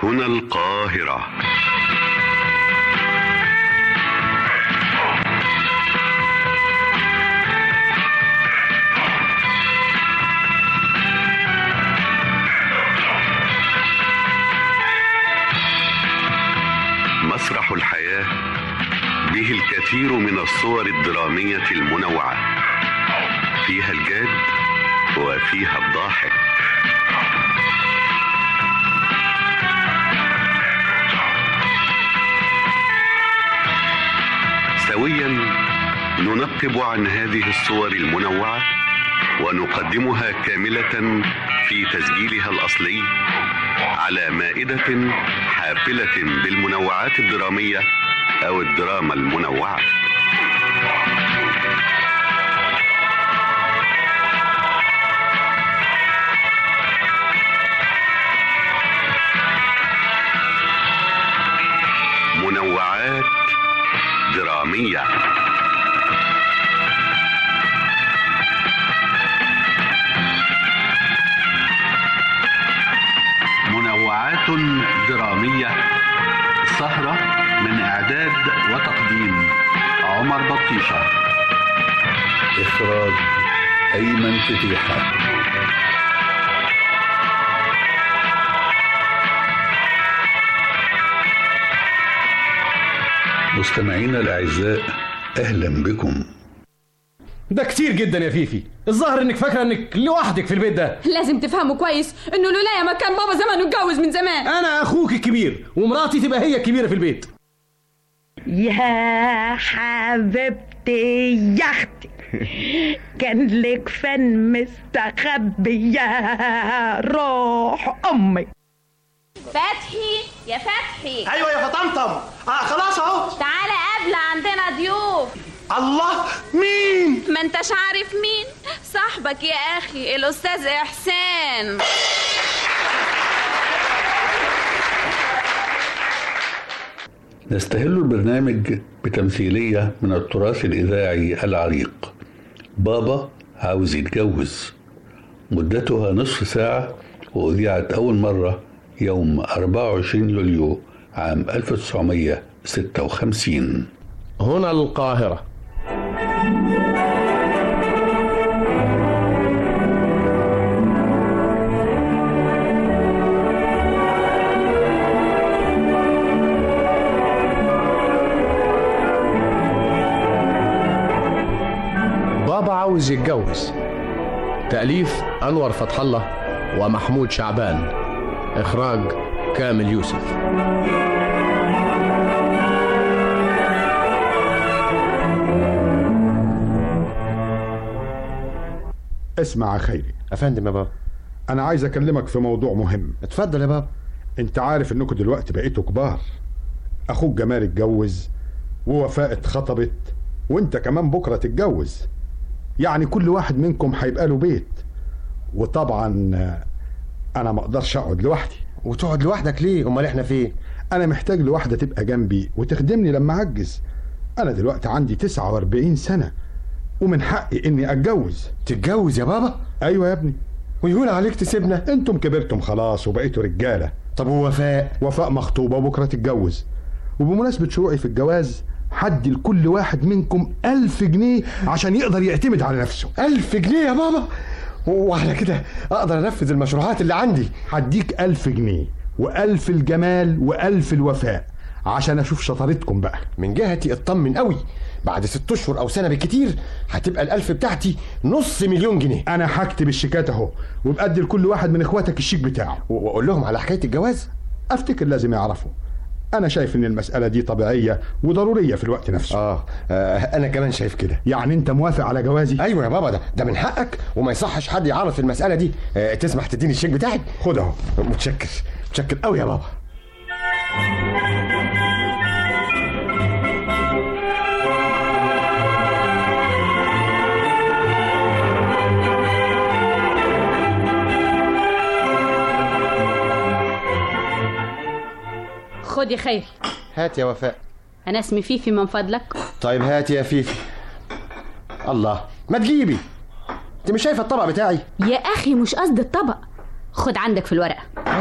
هنا القاهرة مسرح الحياة به الكثير من الصور الدرامية المنوعة فيها الجاد وفيها الضاحك سويا ننقب عن هذه الصور المنوعة ونقدمها كاملة في تسجيلها الأصلي على مائدة حافلة بالمنوعات الدرامية أو الدراما المنوعة منوعات درامية منوعات درامية سهرة من إعداد وتقديم عمر بطيشة إخراج أيمن فتيحة مستمعينا الأعزاء أهلا بكم ده كتير جدا يا فيفي الظاهر انك فاكره انك لوحدك في البيت ده لازم تفهموا كويس انه لولايا ما كان بابا زمانه اتجوز من زمان انا اخوك الكبير ومراتي تبقى هي الكبيره في البيت يا حبيبتي يا اختي كان لك فن مستخبي يا روح امي فتحي يا فتحي ايوه يا فطمطم آه خلاص اهو تعالى قبل عندنا ضيوف الله مين ما انتش عارف مين صاحبك يا اخي الاستاذ احسان نستهل البرنامج بتمثيلية من التراث الإذاعي العريق بابا عاوز يتجوز مدتها نصف ساعة وأذيعت أول مرة يوم 24 يوليو عام 1956 هنا القاهرة بابا عاوز يتجوز تأليف أنور فتح الله ومحمود شعبان إخراج كامل يوسف اسمع يا خيري أفندم يا بابا انا عايز اكلمك في موضوع مهم اتفضل يا بابا انت عارف انكم دلوقتي بقيتوا كبار اخوك جمال اتجوز ووفاء اتخطبت وانت كمان بكره تتجوز يعني كل واحد منكم هيبقى له بيت وطبعا آه، انا ما اقدرش اقعد لوحدي وتقعد لوحدك ليه امال احنا فين انا محتاج لواحده تبقى جنبي وتخدمني لما اعجز انا دلوقتي عندي 49 سنه ومن حقي اني اتجوز تتجوز يا بابا ايوه يا ابني ويهون عليك تسيبنا انتم كبرتم خلاص وبقيتوا رجاله طب ووفاء وفاء مخطوبه وبكره تتجوز وبمناسبه شروعي في الجواز حدي لكل واحد منكم ألف جنيه عشان يقدر يعتمد على نفسه ألف جنيه يا بابا وعلى كده أقدر أنفذ المشروعات اللي عندي هديك ألف جنيه وألف الجمال وألف الوفاء عشان أشوف شطارتكم بقى من جهتي اطمن قوي بعد ست اشهر او سنه بالكتير هتبقى الالف بتاعتي نص مليون جنيه أنا هكتب الشيكات أهو وبأدي لكل واحد من إخواتك الشيك بتاعه و- واقول لهم على حكايه الجواز أفتكر لازم يعرفوا أنا شايف إن المسألة دي طبيعية وضرورية في الوقت نفسه آه, اه انا كمان شايف كده يعني أنت موافق على جوازي ايوه يا بابا ده ده من حقك وما يصحش حد يعرض في المساله دي آه تسمح تديني الشيك بتاعي خد أهو متشكر متشكر قوي يا بابا خد يا خير هات يا وفاء انا اسمي فيفي من فضلك طيب هات يا فيفي الله ما تجيبي انت مش شايفه الطبق بتاعي يا اخي مش قصد الطبق خد عندك في الورقه اه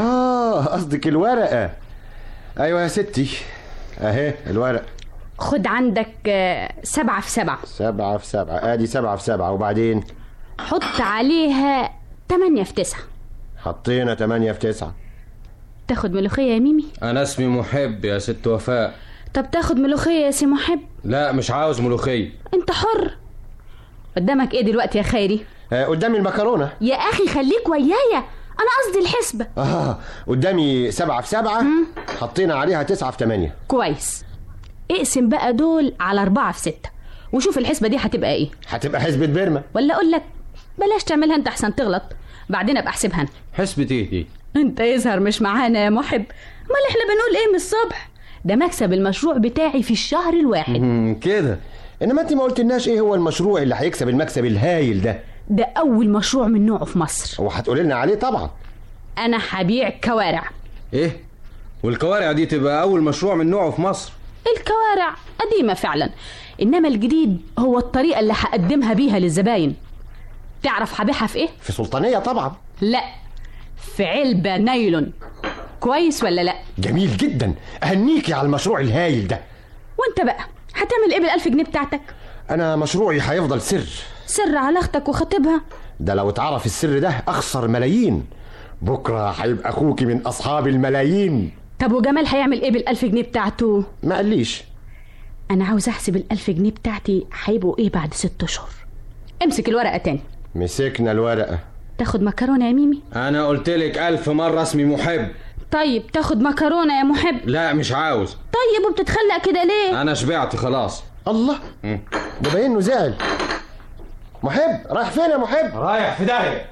اه قصدك الورقه ايوه يا ستي اهي الورق خد عندك آه، سبعة في سبعة سبعة في سبعة ادي سبعة في سبعة وبعدين حط عليها تمانية في تسعة حطينا تمانية في تسعة تاخد ملوخية يا ميمي انا اسمي محب يا ست وفاء طب تاخد ملوخية يا سي محب لا مش عاوز ملوخيه انت حر قدامك ايه دلوقتي يا خيري آه قدامي المكرونة يا اخي خليك ويايا انا قصدي الحسبة اه قدامي سبعة في سبعة حطينا عليها تسعة في تمانية كويس اقسم بقى دول على أربعة في ستة وشوف الحسبة دي هتبقى ايه هتبقى حسبة بيرما ولا اقول لك بلاش تعملها انت احسن تغلط بعدين ابقى احسبها انا حسبة ايه دي انت يظهر مش معانا يا محب امال احنا بنقول ايه من الصبح ده مكسب المشروع بتاعي في الشهر الواحد مم، كده انما انت ما قلتلناش ايه هو المشروع اللي هيكسب المكسب الهايل ده ده اول مشروع من نوعه في مصر وهتقولي لنا عليه طبعا انا هبيع كوارع ايه والكوارع دي تبقى اول مشروع من نوعه في مصر الكوارع قديمة فعلا إنما الجديد هو الطريقة اللي هقدمها بيها للزباين تعرف هبيعها في إيه؟ في سلطانية طبعا لا في علبة نايلون كويس ولا لا؟ جميل جدا اهنيكي على المشروع الهايل ده وانت بقى هتعمل ايه بالألف جنيه بتاعتك؟ انا مشروعي هيفضل سر سر على اختك وخطيبها ده لو اتعرف السر ده اخسر ملايين بكره هيبقى اخوكي من اصحاب الملايين طب وجمال هيعمل ايه بالألف جنيه بتاعته؟ ما قاليش أنا عاوز أحسب الألف جنيه بتاعتي هيبقوا ايه بعد ست أشهر امسك الورقة تاني مسكنا الورقه تاخد مكرونة يا ميمي؟ انا قلت لك الف مرة اسمي محب طيب تاخد مكرونة يا محب لا مش عاوز طيب وبتتخلق كده ليه؟ انا شبعت خلاص الله ده باين انه زعل محب رايح فين يا محب رايح في داهية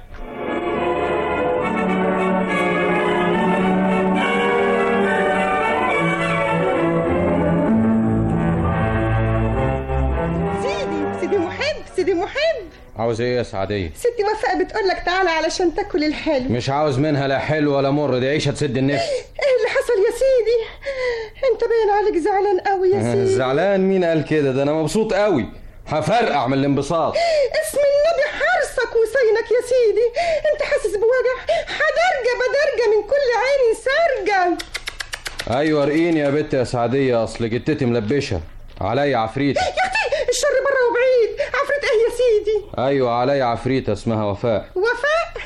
سيدي سيدي محب سيدي محب عاوز ايه يا سعدية ستي وفاء بتقول لك تعالى علشان تاكل الحلو مش عاوز منها لا حلو ولا مر دي عيشة تسد النفس ايه اللي حصل يا سيدي انت باين عليك زعلان قوي يا سيدي زعلان مين قال كده ده انا مبسوط قوي هفرقع من الانبساط اسم النبي حرصك وصينك يا سيدي انت حاسس بوجع حدرجة بدرجة من كل عين سرجة ايوه ارقيني يا بت يا سعدية اصل جتتي ملبشة عليا عفريت يا اختي الشر بره وبعيد عفريت ايه يا سيدي ايوه عليا عفريتة اسمها وفاء وفاء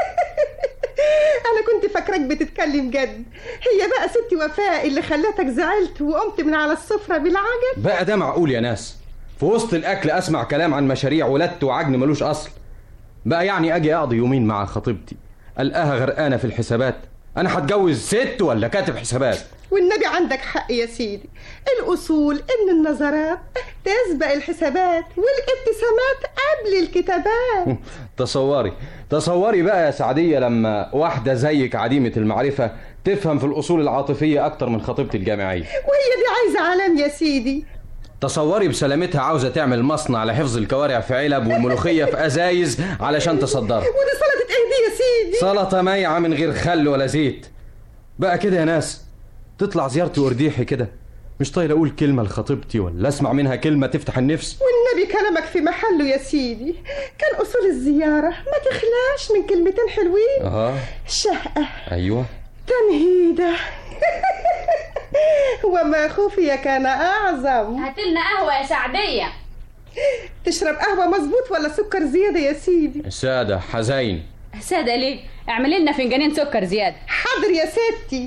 انا كنت فاكراك بتتكلم جد هي بقى ستي وفاء اللي خلتك زعلت وقمت من على السفرة بالعجب بقى ده معقول يا ناس في وسط الاكل اسمع كلام عن مشاريع ولدت وعجن ملوش اصل بقى يعني اجي اقضي يومين مع خطيبتي القاها غرقانه في الحسابات انا هتجوز ست ولا كاتب حسابات والنبي عندك حق يا سيدي الأصول إن النظرات تسبق الحسابات والابتسامات قبل الكتابات تصوري تصوري بقى يا سعدية لما واحدة زيك عديمة المعرفة تفهم في الأصول العاطفية أكتر من خطيبتي الجامعية وهي دي عايزة علام يا سيدي تصوري بسلامتها عاوزة تعمل مصنع لحفظ الكوارع في علب والملوخية في أزايز علشان تصدرها ودي سلطة ايه دي يا سيدي سلطة مايعة من غير خل ولا زيت بقى كده يا ناس تطلع زيارتي ورديحي كده مش طايل أقول كلمة لخطيبتي ولا أسمع منها كلمة تفتح النفس والنبي كلامك في محله يا سيدي كان أصول الزيارة ما تخلاش من كلمتين حلوين آه شهقة أيوه تنهيدة وما خفي كان أعظم هاتلنا قهوة يا سعدية تشرب قهوة مظبوط ولا سكر زيادة يا سيدي سادة حزين سادة ليه؟ اعملي لنا فنجانين سكر زيادة حاضر يا ستي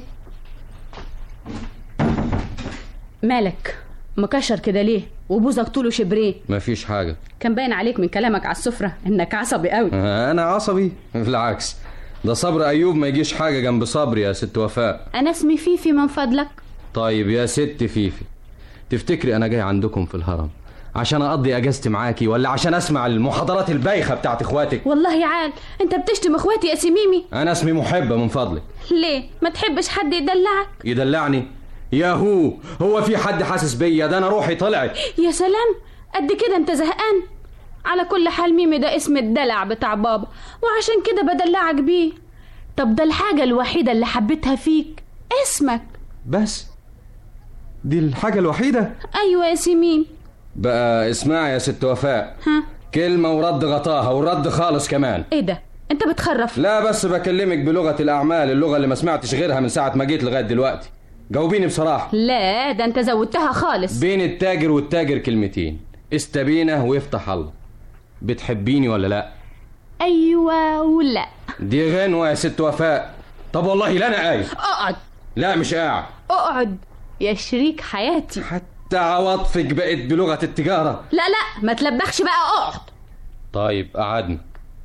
مالك مكشر كده ليه؟ وبوزك طوله شبريه مفيش حاجة كان باين عليك من كلامك على السفرة انك عصبي قوي أنا عصبي بالعكس ده صبر أيوب ما يجيش حاجة جنب صبري يا ست وفاء انا اسمي فيفي من فضلك طيب يا ست فيفي تفتكري أنا جاي عندكم في الهرم عشان أقضي أجازتي معاكي ولا عشان أسمع المحاضرات البايخة بتاعت إخواتك والله عال انت بتشتم اخواتي يا سميمي أنا اسمي محبة من فضلك ليه ما تحبش حد يدلعك يدلعني ياهو هو في حد حاسس بيا ده أنا روحي طلعت يا سلام قد كده انت زهقان على كل حال ميمي ده اسم الدلع بتاع بابا وعشان كده بدلعك بيه طب ده الحاجة الوحيدة اللي حبيتها فيك اسمك بس دي الحاجة الوحيدة ايوه يا سميم بقى اسمعي يا ست وفاء ها كلمة ورد غطاها ورد خالص كمان ايه ده انت بتخرف لا بس بكلمك بلغة الأعمال اللغة اللي ما سمعتش غيرها من ساعة ما جيت لغاية دلوقتي جاوبيني بصراحة لا ده انت زودتها خالص بين التاجر والتاجر كلمتين استبينه ويفتح الله بتحبيني ولا لا ايوه ولا دي غنوة يا ست وفاء طب والله لا أنا قايل اقعد لا مش قاعد اقعد يا شريك حياتي حتى عواطفك بقت بلغة التجارة لا لا ما تلبخش بقى اقعد طيب قعدنا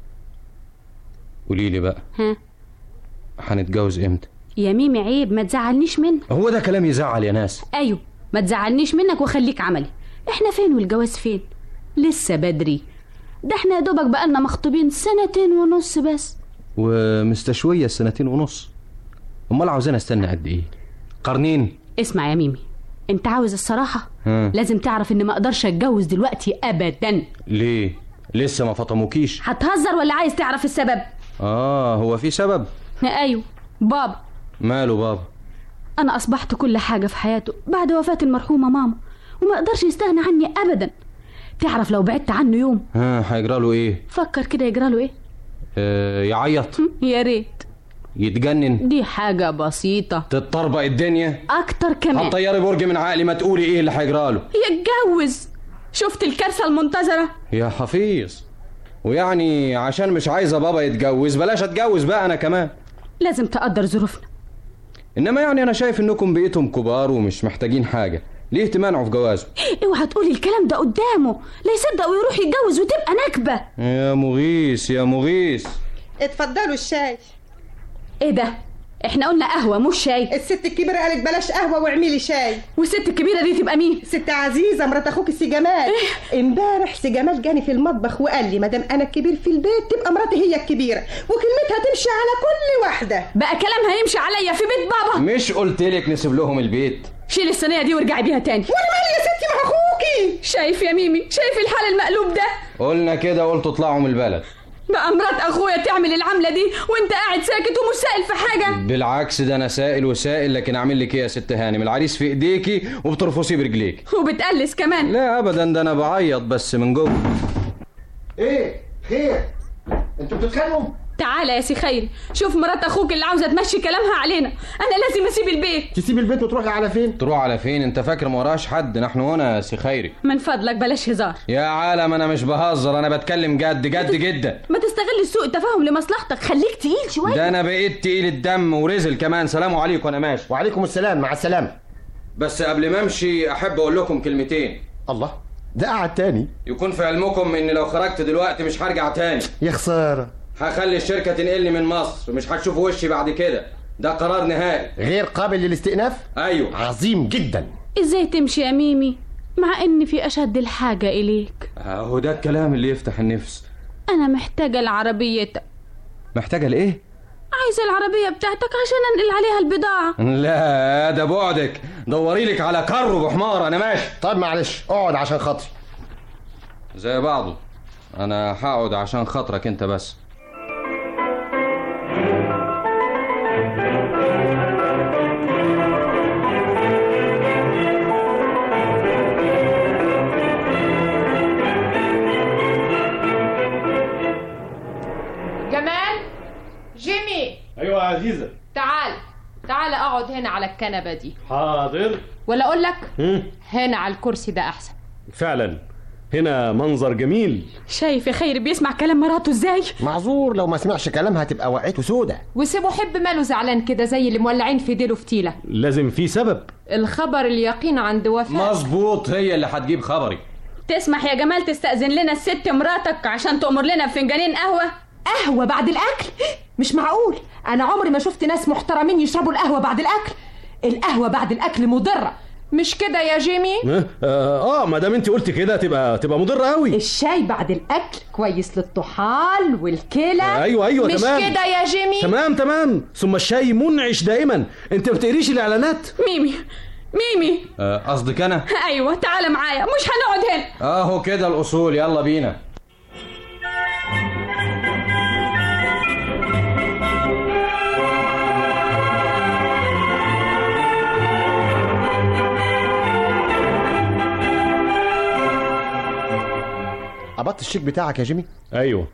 قولي لي بقى ها هنتجوز امتى يا ميمي عيب ما تزعلنيش منك هو ده كلام يزعل يا ناس ايوه ما تزعلنيش منك وخليك عملي احنا فين والجواز فين لسه بدري ده احنا يا دوبك بقالنا مخطوبين سنتين ونص بس ومستشوية سنتين ونص امال عاوزين استنى قد ايه قرنين اسمع يا ميمي انت عاوز الصراحة ها. لازم تعرف ان ما اقدرش اتجوز دلوقتي ابدا ليه لسه ما فطموكيش هتهزر ولا عايز تعرف السبب اه هو في سبب ايوه بابا ماله بابا انا اصبحت كل حاجة في حياته بعد وفاة المرحومة ماما وما اقدرش يستغنى عني ابدا تعرف لو بعدت عنه يوم ها هيجرى له ايه فكر كده يجرى له ايه آه يعيط يا ريت يتجنن دي حاجة بسيطة تتطربق الدنيا اكتر كمان هتطيري برج من عقلي ما تقولي ايه اللي هيجرى له يتجوز شفت الكارثة المنتظرة يا حفيظ ويعني عشان مش عايزه بابا يتجوز بلاش اتجوز بقى انا كمان لازم تقدر ظروفنا انما يعني انا شايف انكم بقيتم كبار ومش محتاجين حاجه ليه تمانعوا في جوازه اوعى تقولي الكلام ده قدامه لا يصدق ويروح يتجوز وتبقى نكبة يا مغيث يا مغيث اتفضلوا الشاي ايه ده احنا قلنا قهوة مش شاي الست الكبيرة قالت بلاش قهوة واعملي شاي والست الكبيرة دي تبقى مين ست عزيزة مرات اخوك سي جمال امبارح سي جمال جاني في المطبخ وقال لي مادام انا الكبير في البيت تبقى مراتي هي الكبيرة وكلمتها تمشي على كل واحدة بقى كلامها يمشي عليا في بيت بابا مش قلت لك نسيب لهم البيت شيل الصينية دي وارجعي بيها تاني وانا مالي يا ستي مع اخوكي شايف يا ميمي شايف الحال المقلوب ده قلنا كده قلتوا اطلعوا من البلد بقى مرات اخويا تعمل العملة دي وانت قاعد ساكت ومش سائل في حاجة بالعكس ده انا سائل وسائل لكن اعمل لك ايه يا ست هانم العريس في ايديكي وبترفصيه برجليك وبتقلس كمان لا ابدا ده انا بعيط بس من جوه ايه خير انتوا بتتخانقوا تعالى يا سي خيري شوف مرات اخوك اللي عاوزه تمشي كلامها علينا انا لازم اسيب البيت تسيب البيت وتروحي على فين تروح على فين انت فاكر ما وراش حد نحن هنا يا سي خيري من فضلك بلاش هزار يا عالم انا مش بهزر انا بتكلم جد جد جدا ما تستغل سوء التفاهم لمصلحتك خليك تقيل شويه ده انا بقيت تقيل الدم ورزل كمان سلام عليكم انا ماشي وعليكم السلام مع السلامة بس قبل ما امشي احب اقول لكم كلمتين الله ده قعد تاني يكون في علمكم ان لو خرجت دلوقتي مش هرجع تاني يا خسارة هخلي الشركه تنقلني من مصر مش هتشوفوا وشي بعد كده ده قرار نهائي غير قابل للاستئناف ايوه عظيم جدا ازاي تمشي يا ميمي مع اني في اشد الحاجه اليك اهو ده الكلام اللي يفتح النفس انا محتاجه لعربيتك محتاجه لايه عايزه العربيه بتاعتك عشان انقل عليها البضاعه لا ده بعدك دوري لك على كر بحمار انا ماشي طيب معلش اقعد عشان خاطري زي بعضه انا هقعد عشان خاطرك انت بس جمال جيمي ايوه يا عزيزه تعال تعال اقعد هنا على الكنبه دي حاضر ولا اقول لك هم؟ هنا على الكرسي ده احسن فعلا هنا منظر جميل شايف يا خير بيسمع كلام مراته ازاي معذور لو ما سمعش كلامها تبقى وقعته سودة وسيبه حب ماله زعلان كده زي اللي مولعين في ديله فتيله لازم في سبب الخبر اليقين عند وفاء مظبوط هي اللي هتجيب خبري تسمح يا جمال تستأذن لنا الست مراتك عشان تأمر لنا بفنجانين قهوة قهوة بعد الأكل؟ مش معقول أنا عمري ما شفت ناس محترمين يشربوا القهوة بعد الأكل القهوة بعد الأكل مضرة مش كده يا جيمي اه, آه ما دام انت قلت كده تبقى تبقى مضره قوي الشاي بعد الأكل كويس للطحال والكلى ايوه ايوه مش تمام كده يا جيمي تمام تمام ثم الشاي منعش دائما انت ما بتقريش الاعلانات ميمي ميمي آه، قصدك انا ايوه تعالى معايا مش هنقعد هنا اهو كده الاصول يلا بينا قبضت الشيك بتاعك يا جيمي ايوه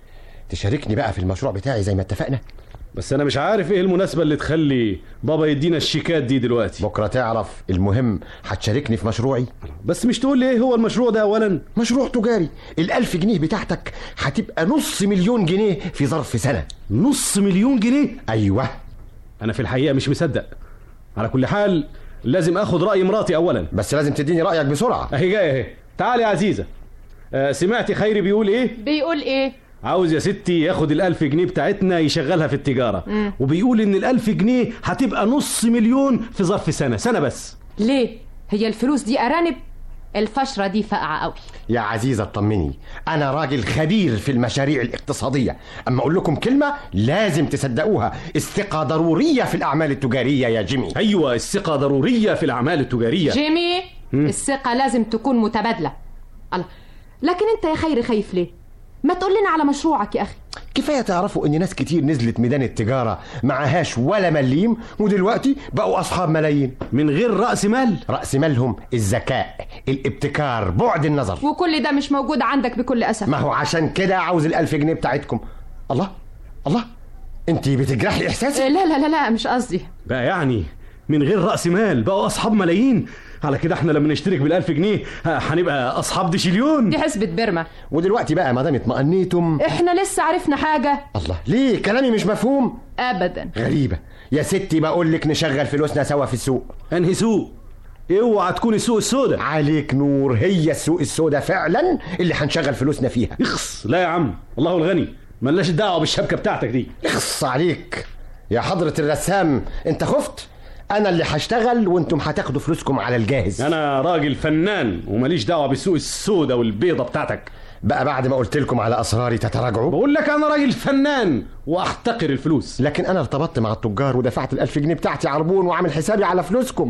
تشاركني بقى في المشروع بتاعي زي ما اتفقنا بس انا مش عارف ايه المناسبه اللي تخلي بابا يدينا الشيكات دي دلوقتي بكره تعرف المهم هتشاركني في مشروعي بس مش تقول لي ايه هو المشروع ده اولا مشروع تجاري الألف جنيه بتاعتك هتبقى نص مليون جنيه في ظرف سنة نص مليون جنيه أيوة انا في الحقيقه مش مصدق على كل حال لازم اخد راي مراتي اولا بس لازم تديني رأيك بسرعة اهي جايه اهي تعالي يا عزيزه آه سمعتي خيري بيقول ايه بيقول ايه عاوز يا ستي ياخد الألف جنيه بتاعتنا يشغلها في التجارة مم. وبيقول إن الألف جنيه هتبقى نص مليون في ظرف سنة سنة بس ليه هي الفلوس دي ارانب الفشرة دي فقعة قوي يا عزيزة اطمني أنا راجل خبير في المشاريع الاقتصادية أما أقول لكم كلمة لازم تصدقوها الثقة ضرورية في الأعمال التجارية يا جيمي أيوة الثقة ضرورية في الأعمال التجارية جيمي مم. الثقة لازم تكون متبادلة الله لكن انت يا خير خايف ليه ما تقول لنا على مشروعك يا اخي كفاية تعرفوا إن ناس كتير نزلت ميدان التجارة معهاش ولا مليم ودلوقتي بقوا أصحاب ملايين من غير رأس مال رأس مالهم الذكاء الابتكار بعد النظر وكل ده مش موجود عندك بكل اسف ما هو عشان كده عاوز الألف جنيه بتاعتكم الله الله انت بتجرحي احساسي لا لا لا لا مش قصدي بقى يعني من غير رأس مال بقوا أصحاب ملايين على كده احنا لما نشترك بالألف جنيه ه- هنبقى أصحاب ديشيليون دي حسبة برمة ودلوقتي بقى ما دام اطمأنيتم احنا لسه عرفنا حاجة الله ليه كلامي مش مفهوم ابدا غريبة يا ستي بقول لك نشغل فلوسنا سوا في السوق انهي سوق اوعى تكون السوق السوداء عليك نور هي السوق السوداء فعلا اللي هنشغل فلوسنا فيها اخص لا يا عم الله الغني ملناش دعوة بالشبكة بتاعتك دي اخص عليك يا حضرة الرسام انت خفت انا اللي هشتغل وانتم هتاخدوا فلوسكم على الجاهز انا راجل فنان وماليش دعوة بالسوق السوداء والبيضة بتاعتك بقى بعد ما قلت لكم على اسراري تتراجعوا بقول لك انا راجل فنان واحتقر الفلوس لكن انا ارتبطت مع التجار ودفعت الالف جنيه بتاعتي عربون وعامل حسابي على فلوسكم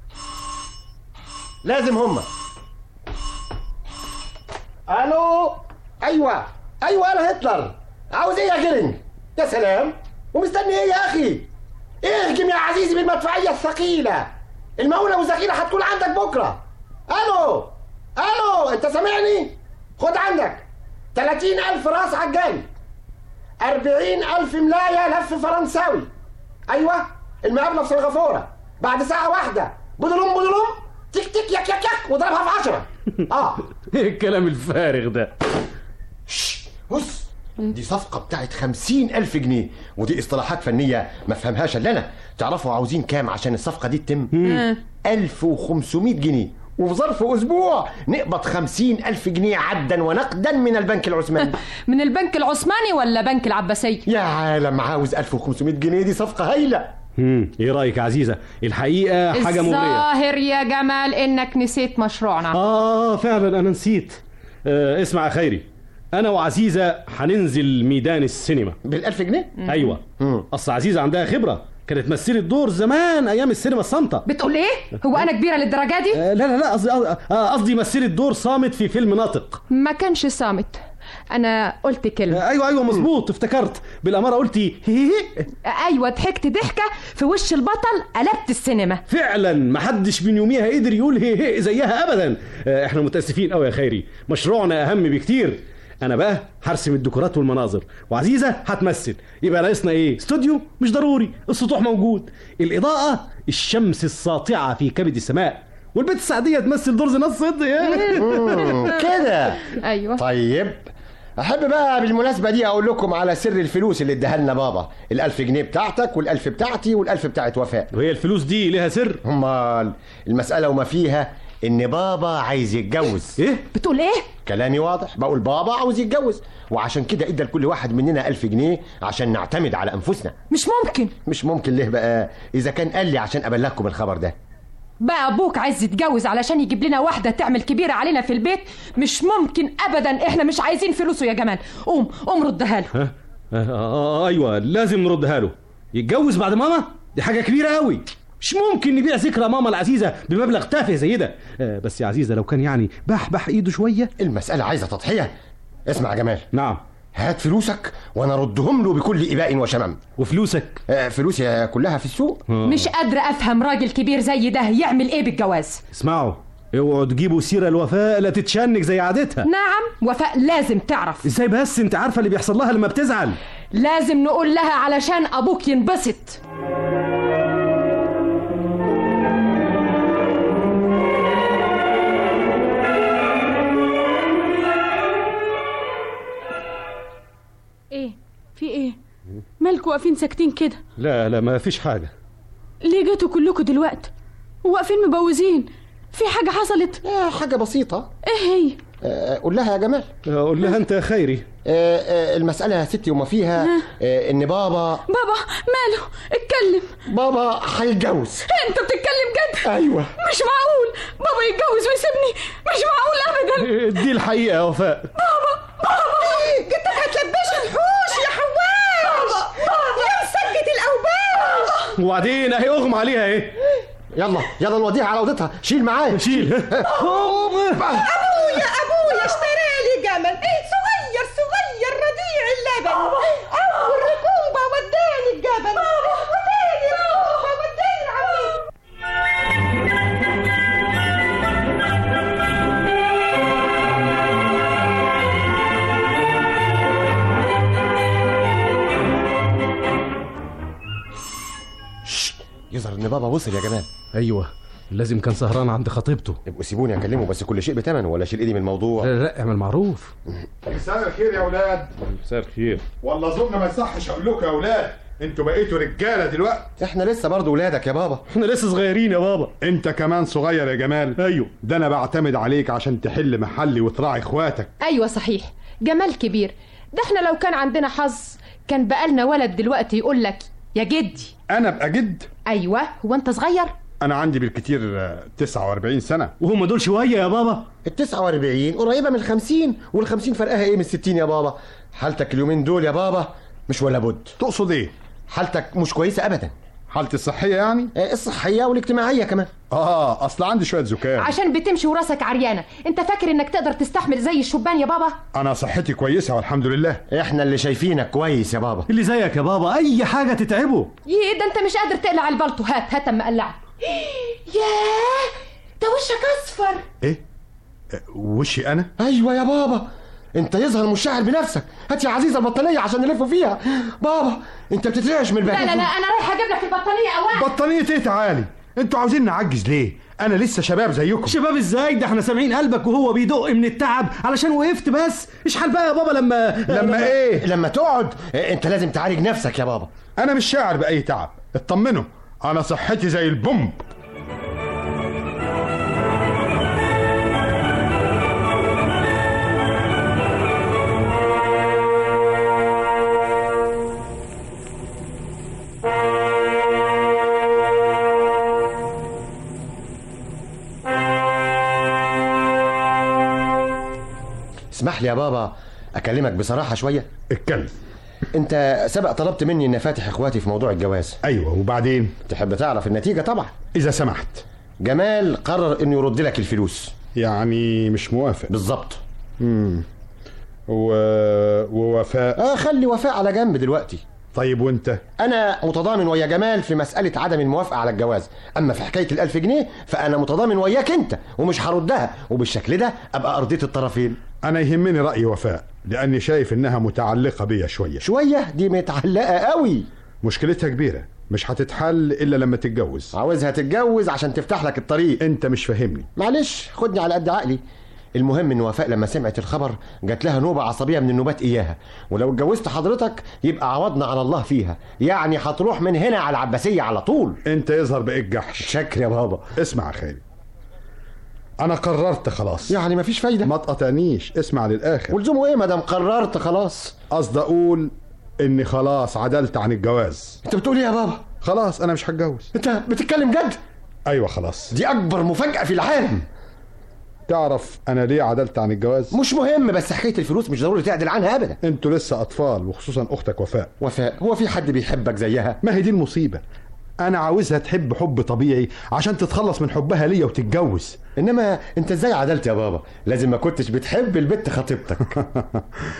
لازم هما الو ايوه ايوه انا هتلر عاوز ايه يا جيرنج يا سلام ومستني ايه يا اخي اهجم يا عزيزي بالمدفعيه الثقيله المؤونه والذخيره هتكون عندك بكره الو الو انت سامعني خد عندك 30000 راس عجال أربعين ألف ملاية لف فرنساوي أيوة المقابلة في سنغافورة بعد ساعة واحدة بدلوم بدلوم تك تك يك يك يك واضربها في عشرة آه ايه الكلام الفارغ ده بص دي صفقة بتاعت خمسين ألف جنيه ودي اصطلاحات فنية ما فهمهاش إلا أنا تعرفوا عاوزين كام عشان الصفقة دي تتم ألف وخمسمائة جنيه وفي ظرف أسبوع نقبض خمسين ألف جنيه عدا ونقدا من البنك العثماني من البنك العثماني ولا بنك العباسية يا عالم عاوز 1500 جنيه دي صفقة هايلة امم ايه رايك يا عزيزه الحقيقه حاجه مغريه الظاهر يا جمال انك نسيت مشروعنا اه فعلا انا نسيت آه اسمع يا خيري انا وعزيزه هننزل ميدان السينما بالألف جنيه ايوه اصل عزيزه عندها خبره كانت مثلت دور زمان ايام السينما الصامته بتقول ايه هو انا كبيرة للدرجة دي آه لا لا لا قصدي آه، قصدي مثلت دور صامت في فيلم ناطق ما كانش صامت انا قلت كلمة آه ايوه ايوه مظبوط افتكرت بالاماره قلتي هي هي ايوه ضحكت ضحكة في وش البطل قلبت السينما فعلا محدش من يوميها قدر يقول هي هي زيها ابدا آه، احنا متاسفين قوي يا خيري مشروعنا اهم بكتير انا بقى هرسم الديكورات والمناظر وعزيزه هتمثل يبقى ناقصنا ايه استوديو مش ضروري السطوح موجود الاضاءه الشمس الساطعه في كبد السماء والبنت السعديه تمثل دور زينات صدق مم، كده ايوه طيب احب بقى بالمناسبه دي اقول لكم على سر الفلوس اللي اداها لنا بابا الالف جنيه بتاعتك والالف بتاعتي والالف بتاعت وفاء وهي الفلوس دي ليها سر امال المساله وما فيها ان بابا عايز يتجوز ايه بتقول ايه كلامي واضح بقول بابا عاوز يتجوز وعشان كده ادى لكل واحد مننا ألف جنيه عشان نعتمد على انفسنا مش ممكن مش ممكن ليه بقى اذا كان قال لي عشان ابلغكم الخبر ده بقى ابوك عايز يتجوز علشان يجيب لنا واحده تعمل كبيره علينا في البيت مش ممكن ابدا احنا مش عايزين فلوسه يا جمال قوم قوم ردها له ها آه, آه ايوه لازم نردها له يتجوز بعد ماما دي حاجه كبيره قوي مش ممكن نبيع ذكرى ماما العزيزه بمبلغ تافه زي ده آه بس يا عزيزه لو كان يعني بحبح ايده شويه المساله عايزه تضحيه اسمع يا جمال نعم هات فلوسك وانا اردهم له بكل اباء وشمم وفلوسك آه فلوسي كلها في السوق مش قادره افهم راجل كبير زي ده يعمل ايه بالجواز اسمعوا اوعوا تجيبوا سيره الوفاء لا تتشنج زي عادتها نعم وفاء لازم تعرف ازاي بس انت عارفه اللي بيحصل لها لما بتزعل لازم نقول لها علشان ابوك ينبسط ايه في ايه مالكوا واقفين ساكتين كده لا لا ما فيش حاجه ليه جيتوا كلكوا دلوقتي واقفين مبوزين في حاجه حصلت آه حاجة بسيطة ايه هي آه قول لها يا جمال قول لها انت يا خيري آه آه المسألة يا ستي وما فيها آه إن بابا بابا ماله اتكلم بابا هيتجوز انت بتتكلم جد أيوه مش معقول بابا يتجوز ويسيبني مش معقول ابدا دي الحقيقه يا وفاء بابا بابا جدك هتلبش الحوش يا حواش يا مسكت الاوباش وبعدين اهي اغمى عليها ايه يلا يلا نوديها على اوضتها شيل معاه شيل ابويا ابويا اشترى لي جمل صغير صغير رضيع اللبن اول ركوبه وداني الجبل وداني ركوبه وداني العميد يظهر إن بابا وصل يا جمال ايوه لازم كان سهران عند خطيبته يبقوا سيبوني أكلمه بس كل شيء بتمن ولا شيل إيدي من الموضوع لا لا اعمل معروف مساء الخير يا اولاد مساء الخير والله اظن ما يصحش اقول لكم يا اولاد انتوا بقيتوا رجاله دلوقتي إحنا لسه برضه ولادك يا بابا احنا لسه صغيرين يا بابا انت كمان صغير يا جمال ايوه ده انا بعتمد عليك عشان تحل محلي وتراعي اخواتك ايوه صحيح جمال كبير ده احنا لو كان عندنا حظ كان بقالنا ولد دلوقتي يقول لك يا جدي انا ابقى جد ايوه هو انت صغير انا عندي بالكتير آه، 49 سنه وهم دول شويه يا بابا ال 49 قريبة من ال 50 وال 50 فرقها إيه من ال 60 يا بابا حالتك اليومين دول يا بابا مش ولا بد تقصد ايه حالتك مش كويسة أبدا حالتي الصحيه يعني آه، الصحية والاجتماعية كمان اه اصل عندي شويه زكام عشان بتمشي وراسك عريانه انت فاكر انك تقدر تستحمل زي الشبان يا بابا انا صحتي كويسه والحمد لله إحنا اللي شايفينك كويس يا بابا اللي زيك يا بابا اي حاجه تتعبه ييه ده انت مش قادر تقلع البلطو هات هات اما اقلعك ياه ده وشك اصفر ايه آه، وشي انا أيوة يا بابا أنت يظهر مش شاعر بنفسك هات يا عزيزة البطانية عشان نلف فيها بابا أنت بتترعش من لا البهجة لا لا انا رايحه اجيب لك البطانيه اولا بطانيه ايه تعالي انتوا عاوزين نعجز ليه انا لسه شباب زيكم شباب ازاي ده احنا سامعين قلبك وهو بيدق من التعب علشان وقفت بس اشحال بقى يا بابا لما لما ايه لما تقعد آه، أنت لازم تعالج نفسك يا بابا انا مش شاعر باي تعب اطمنوا انا صحتي زي البومب اسمح لي يا بابا أكلمك بصراحة شوية اتكلم أنت سبق طلبت مني إن فاتح إخواتي في موضوع الجواز ايوه وبعدين تحب تعرف النتيجة طبعا اذا سمحت جمال قرر إنه يرد لك الفلوس يعني مش موافق بالظبط امم و... ووفاء آه خلي وفاء على جنب دلوقتي طيب وانت انا متضامن ويا جمال في مساله عدم الموافقه على الجواز اما في حكايه الألف جنيه فانا متضامن وياك انت ومش هردها وبالشكل ده ابقى ارضيت الطرفين انا يهمني راي وفاء لاني شايف انها متعلقه بيا شويه شويه دي متعلقه قوي مشكلتها كبيره مش هتتحل الا لما تتجوز عاوزها تتجوز عشان تفتح لك الطريق انت مش فاهمني معلش خدني على قد عقلي المهم ان وفاء لما سمعت الخبر جات لها نوبه عصبيه من النوبات اياها ولو اتجوزت حضرتك يبقى عوضنا على الله فيها يعني هتروح من هنا على العباسيه على طول انت يظهر بقيت جحش شكر يا بابا اسمع يا خالي انا قررت خلاص يعني مفيش فايده ما تقاطعنيش اسمع للاخر ولزومه ايه ما دام قررت خلاص قصدي اقول اني خلاص عدلت عن الجواز انت بتقول ايه يا بابا خلاص انا مش هتجوز انت بتتكلم جد ايوه خلاص دي اكبر مفاجاه في العالم تعرف انا ليه عدلت عن الجواز مش مهم بس حكايه الفلوس مش ضروري تعدل عنها ابدا انتوا لسه اطفال وخصوصا اختك وفاء وفاء هو في حد بيحبك زيها ما هي دي المصيبه انا عاوزها تحب حب طبيعي عشان تتخلص من حبها ليا وتتجوز انما انت ازاي عدلت يا بابا لازم ما كنتش بتحب البت خطيبتك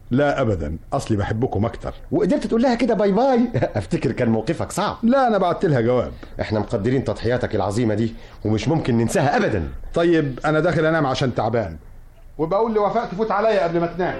لا ابدا اصلي بحبكم اكتر وقدرت تقول لها كده باي باي افتكر كان موقفك صعب لا انا بعت لها جواب احنا مقدرين تضحياتك العظيمه دي ومش ممكن ننساها ابدا طيب انا داخل انام عشان تعبان وبقول لوفاء تفوت عليا قبل ما تنام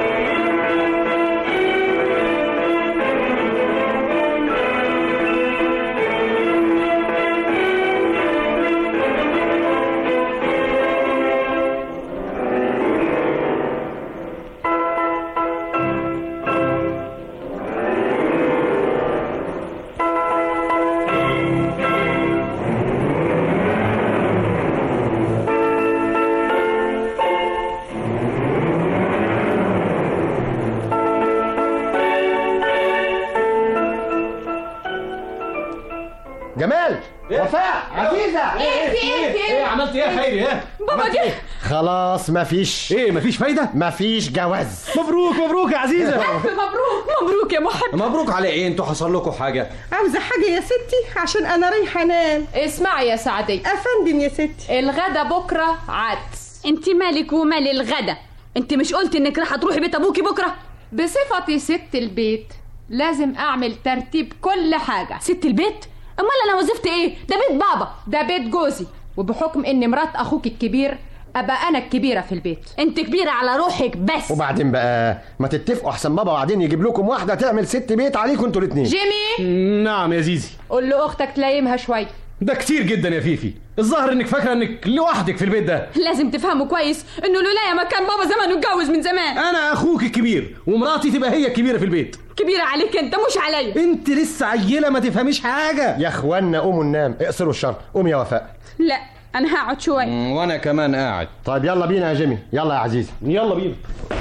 جمال وفاء عزيزه ايه في ايه في ايه عملت ايه يا خيري ايه بابا جه خلاص مفيش ايه مفيش فايده مفيش جواز مبروك مبروك يا عزيزه مبروك مبروك يا محب مبروك على ايه انتوا حصل لكم حاجه عاوزه حاجه يا ستي عشان انا رايحه انام اسمعي يا سعدية افندم يا ستي الغدا بكرة عدس انت مالك ومال الغدا انت مش قلت انك راح تروحي بيت ابوكي بكره بصفتي ست البيت لازم اعمل ترتيب كل حاجة ست البيت امال انا وظيفتي ايه ده بيت بابا ده بيت جوزي وبحكم ان مرات اخوك الكبير ابقى انا الكبيرة في البيت انت كبيرة على روحك بس وبعدين بقى ما تتفقوا احسن بابا وبعدين يجيب لكم واحده تعمل ست بيت عليكم انتوا الاثنين جيمي نعم يا زيزي قول لاختك تلايمها شوية ده كتير جدا يا فيفي الظاهر انك فاكره انك لوحدك في البيت ده لازم تفهموا كويس انه لولايا ما كان بابا زمانه اتجوز من زمان انا اخوك الكبير ومراتي تبقى هي الكبيره في البيت كبيرة عليك انت مش عليا انت لسه عيله ما تفهميش حاجه يا اخوانا قوموا ننام اقصروا الشر قوم يا وفاء لا انا هقعد شويه وانا كمان قاعد طيب يلا بينا يا جيمي يلا يا عزيزي يلا بينا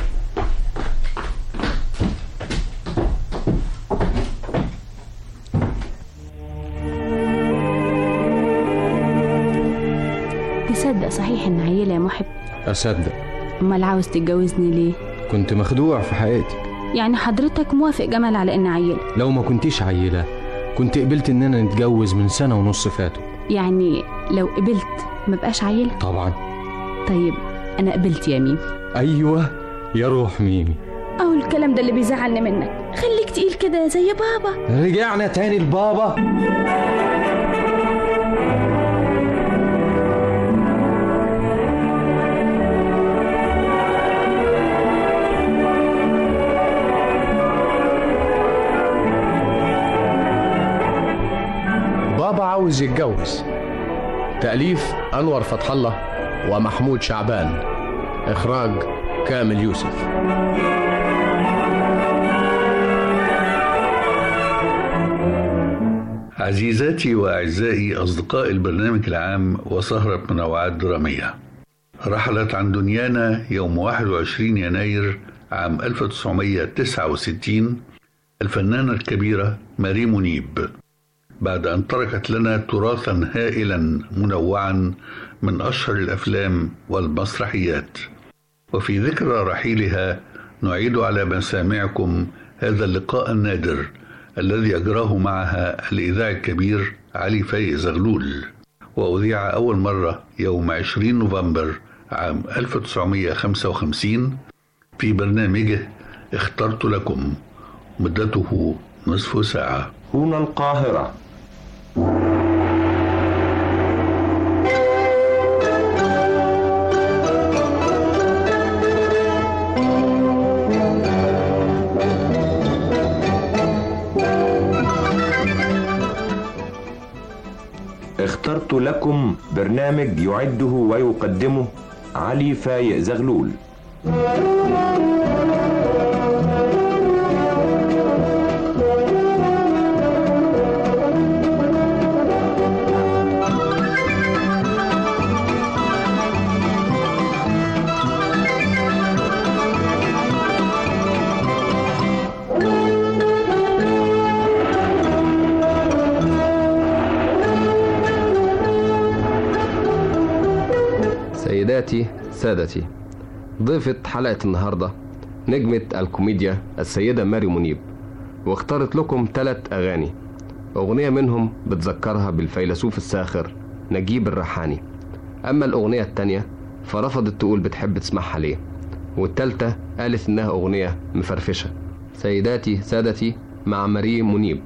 تصدق صحيح ان عيلة يا محب اصدق امال عاوز تتجوزني ليه كنت مخدوع في حياتك يعني حضرتك موافق جمال على ان عيلة لو ما كنتيش عيله كنت قبلت اننا نتجوز من سنه ونص فاتوا يعني لو قبلت ما بقاش عيلة طبعا طيب انا قبلت يا ميمي ايوه يا روح ميمي اهو الكلام ده اللي بيزعلني منك خليك تقيل كده زي بابا رجعنا تاني لبابا بابا عاوز يتجوز تأليف أنور فتح الله ومحمود شعبان إخراج كامل يوسف عزيزاتي وأعزائي أصدقاء البرنامج العام وسهرة منوعات درامية رحلت عن دنيانا يوم 21 يناير عام 1969 الفنانة الكبيرة ماري منيب بعد أن تركت لنا تراثا هائلا منوعا من أشهر الأفلام والمسرحيات وفي ذكرى رحيلها نعيد على مسامعكم هذا اللقاء النادر الذي أجراه معها الإذاعي الكبير علي فايق زغلول وأذيع أول مرة يوم 20 نوفمبر عام 1955 في برنامجه اخترت لكم مدته نصف ساعة هنا القاهرة اخترت لكم برنامج يعده ويقدمه علي فايق زغلول سيداتي سادتي ضيفة حلقة النهاردة نجمة الكوميديا السيدة ماري منيب واختارت لكم ثلاث أغاني أغنية منهم بتذكرها بالفيلسوف الساخر نجيب الريحاني أما الأغنية التانية فرفضت تقول بتحب تسمعها ليه والتالتة قالت إنها أغنية مفرفشة سيداتي سادتي مع مريم منيب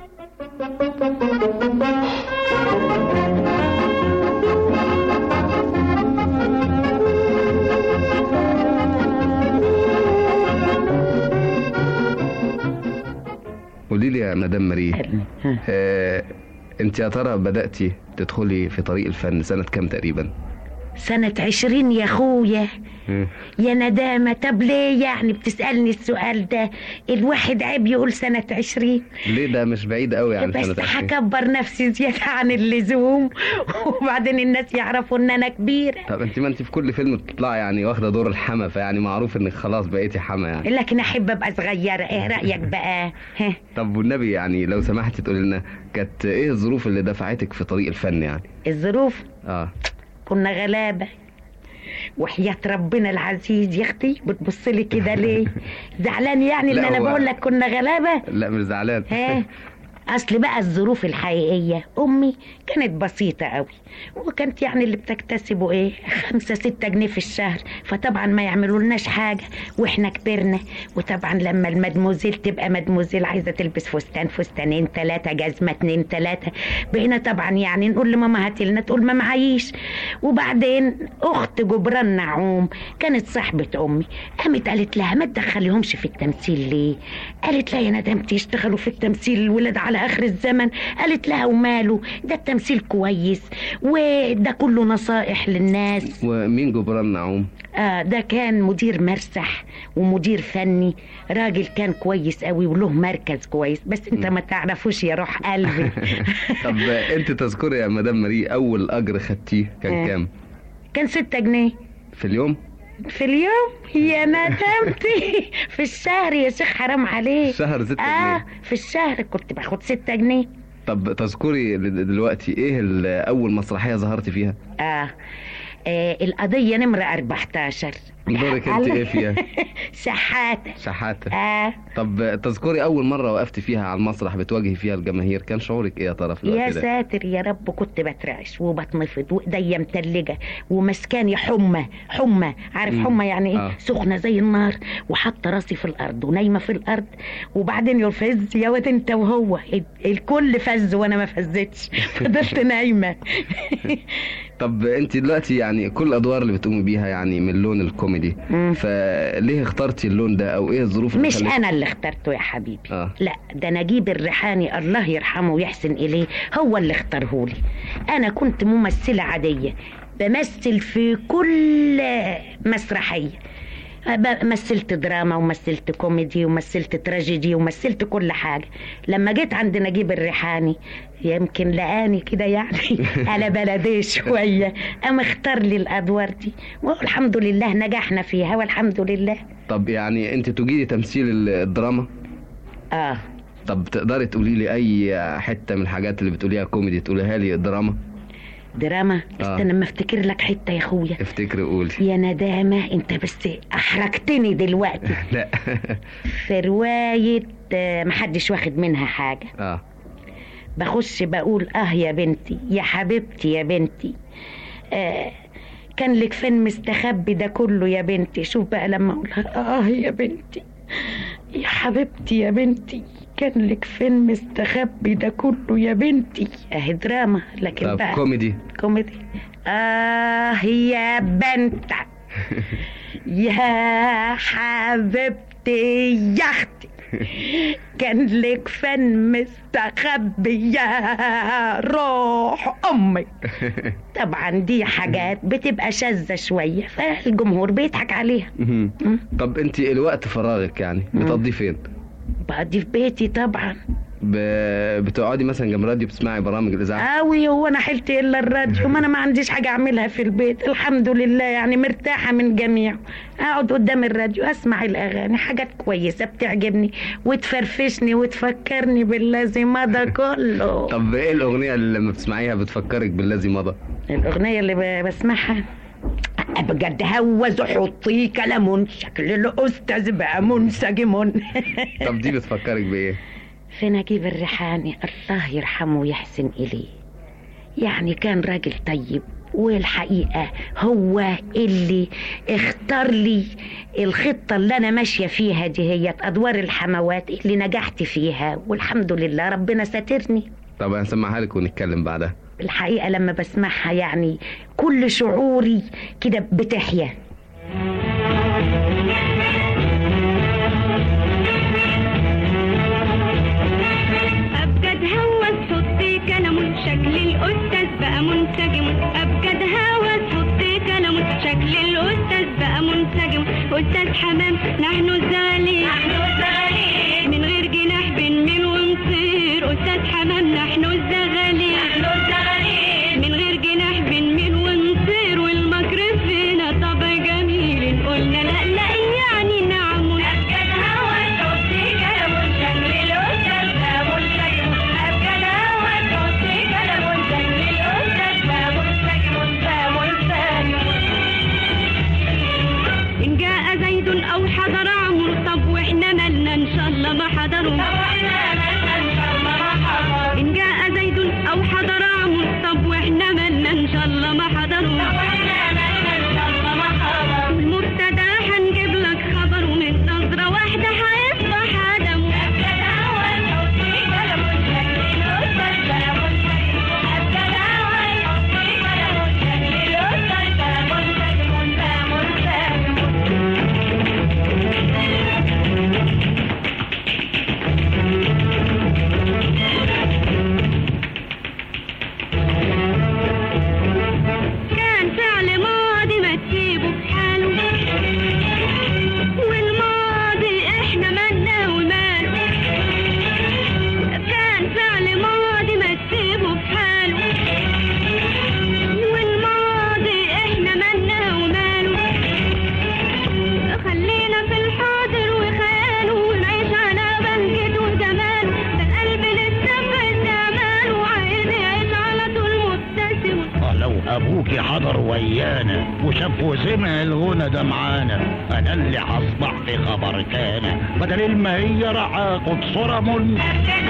قولي لي يا مدام مريم آه، انت يا ترى بدأتي تدخلي في طريق الفن سنة كام تقريبا؟ سنة عشرين يا اخويا يا ندامة طب ليه يعني بتسألني السؤال ده الواحد عيب يقول سنة عشرين ليه ده مش بعيد قوي عن سنة بس 20 هكبر نفسي زيادة عن اللزوم وبعدين الناس يعرفوا ان انا كبيرة طب انت ما انت في كل فيلم بتطلعي يعني واخدة دور الحما فيعني معروف انك خلاص بقيتي حما يعني لكن احب ابقى صغيرة ايه رأيك بقى ها طب والنبي يعني لو سمحتي تقولي لنا كانت ايه الظروف اللي دفعتك في طريق الفن يعني؟ الظروف اه كنا غلابة وحياة ربنا العزيز يا اختي بتبص لي كده ليه زعلان يعني ان لا، انا هو- بقول لك كنا غلابة لا مش زعلان ها اصل بقى الظروف الحقيقيه امي كانت بسيطه قوي وكانت يعني اللي بتكتسبه ايه خمسة ستة جنيه في الشهر فطبعا ما يعملوا لناش حاجه واحنا كبرنا وطبعا لما المدموزيل تبقى مدموزيل عايزه تلبس فستان فستانين ثلاثه جزمه اتنين ثلاثه بقينا طبعا يعني نقول لماما هاتي لنا تقول ما معيش وبعدين اخت جبران نعوم كانت صاحبه امي قامت قالت لها ما تدخليهمش في التمثيل ليه قالت لها يا ندمتي يشتغلوا في التمثيل الولاد على اخر الزمن قالت لها وماله ده التمثيل كويس وده كله نصائح للناس ومين جبران نعوم؟ آه ده كان مدير مرسح ومدير فني راجل كان كويس قوي وله مركز كويس بس انت ما تعرفوش يا روح قلبي طب انت تذكري يا مدام مري اول اجر خدتيه كان آه. كام؟ كان ستة جنيه في اليوم؟ في اليوم يا ندمتي في الشهر يا شيخ حرام عليك الشهر ستة اه جنيه. في الشهر كنت باخد ستة جنيه طب تذكري دلوقتي ايه ال- اول مسرحيه ظهرتي فيها؟ آه. اه القضية نمرة 14 دورك انت ايه فيها؟ شحاتة شحاته آه. طب تذكري اول مره وقفتي فيها على المسرح بتواجهي فيها الجماهير كان شعورك ايه يا ترى في يا الوقت ده؟ ساتر يا رب كنت بترعش وبتنفض وايديا متلجه ومسكاني حمى حمى عارف مم. حمى يعني ايه آه. سخنه زي النار وحاطه راسي في الارض ونايمه في الارض وبعدين يفز يا واد انت وهو ال- الكل فز وانا ما فزتش فضلت نايمه طب انت دلوقتي يعني كل الادوار اللي بتقومي بيها يعني من اللون الكوميدي فليه اخترتي اللون ده او ايه الظروف اللي مش خلتك- انا اللي اخترته يا حبيبي اه لا ده نجيب الريحاني الله يرحمه ويحسن اليه هو اللي اختارهولي انا كنت ممثله عاديه بمثل في كل مسرحيه ب- مثلت دراما ومثلت كوميدي ومثلت تراجيدي ومثلت كل حاجة لما جيت عند نجيب الريحاني يمكن لقاني كده يعني على بلدي شوية قام اختار لي الأدوار دي والحمد لله نجحنا فيها والحمد لله طب يعني انت تجيدي تمثيل ال- الدراما اه طب تقدري تقولي لي اي حته من الحاجات اللي بتقوليها كوميدي تقوليها لي دراما دراما آه. استنى اما افتكر لك حته يا اخويا افتكري قولي يا ندامه انت بس احرجتني دلوقتي لا في روايه آه، محدش واخد منها حاجه اه بخش بقول اه يا بنتي يا حبيبتي يا بنتي آه كان لك فين مستخبي ده كله يا بنتي شوف بقى لما اقولها اه يا بنتي يا حبيبتي يا بنتي كان لك فين مستخبي ده كله يا بنتي اهي دراما لكن طب بقى كوميدي كوميدي اه يا بنت يا حبيبتي يا اختي كان لك فن مستخبي يا روح امي طبعا دي حاجات بتبقى شاذة شوية فالجمهور بيضحك عليها مهم. طب انت الوقت فراغك يعني بتقضيه فين بقضي في بيتي طبعا ب... بتقعدي مثلا جنب راديو بتسمعي برامج الاذاعه قوي هو انا حلت الا الراديو ما انا ما عنديش حاجه اعملها في البيت الحمد لله يعني مرتاحه من جميعه اقعد قدام الراديو اسمع الاغاني حاجات كويسه بتعجبني وتفرفشني وتفكرني بالذي مضى كله طب ايه الاغنيه اللي لما بتسمعيها بتفكرك بالذي مضى الاغنيه اللي ب- بسمعها بجد هوز حطي كلام شكل الاستاذ بقى منسجم طب دي بتفكرك بايه في نجيب الريحاني الله يرحمه ويحسن إليه يعني كان راجل طيب والحقيقة هو اللي اختار لي الخطة اللي أنا ماشية فيها دي هي أدوار الحموات اللي نجحت فيها والحمد لله ربنا ساترني طب هنسمعها لك ونتكلم بعدها الحقيقة لما بسمعها يعني كل شعوري كده بتحيا أبجد هوس صوتي كلام شكل الأستاذ بقى منسجم أبجد هوس صوتي كلام شكل الأستاذ بقى منسجم أستاذ حمام نحن الزغالين نحن الزغالين من غير جناح بنميل ونطير أستاذ حمام نحن الزغالين نحن الزغالين من غير جناح بنميل ونطير والمكر فينا طبع جميل قلنا لا لا يعني نعم أبجد هوس صوتي كلام شكل الأستاذ بقى منسجم أبجد هوس صوتي كلام شكل الأستاذ بقى منسجم بقى منسجم إن جاء زيد أو حضر عمرو طب وإحنا مالنا إن شاء الله ما حضروا إن جاء زيد أو حضر عمرو طب وإحنا مالنا إن شاء الله ما حضروا والمبتدا هنجيب لك خبر ومن نظرة واحدة هيصبح آدم كان فعل ماضي ما تسيبه في حاله والماضي احنا مالنا وماله كان فعل ماضي ما تسيبه في حاله والماضي احنا مالنا وماله خلينا في الحاضر وخياله ونعيش على بهجته وجماله ده القلب لسه في استعماله وعايز يعيش على طول مبتسم لو ابوكي حضر ويانا وشاف وسمع الغنى ده معانا انا اللي هصبح في خبر كان بدل المهية راح اخد صورة من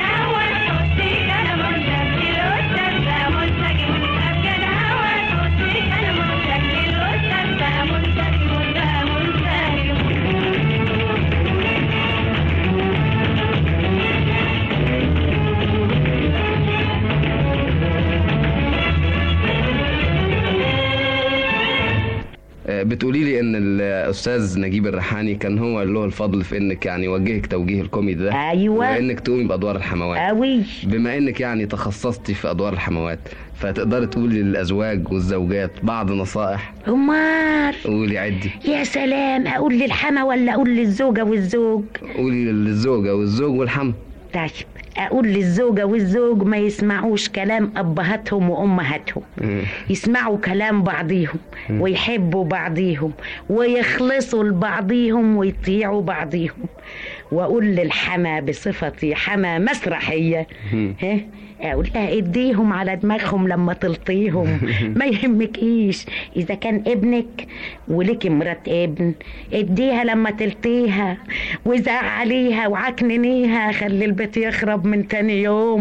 آه، بتقولي لي ان الاستاذ نجيب الريحاني كان هو اللي له الفضل في انك يعني يوجهك توجيه الكوميدي ده أيوة. وانك تقومي بادوار الحموات قوي بما انك يعني تخصصتي في ادوار الحموات فتقدري تقولي للازواج والزوجات بعض نصائح أمال قولي عدي يا سلام أقول للحما ولا أقول للزوجة والزوج قولي للزوجه والزوج والحم طيب أقول للزوجة والزوج ما يسمعوش كلام أبهاتهم وأمهاتهم يسمعوا كلام بعضيهم ويحبوا بعضيهم ويخلصوا لبعضيهم ويطيعوا بعضيهم وأقول للحما بصفتي حما مسرحية ها اقول لها اديهم على دماغهم لما تلطيهم ما يهمكيش اذا كان ابنك ولك مرات ابن اديها لما تلطيها وزعليها وعكننيها خلي البيت يخرب من تاني يوم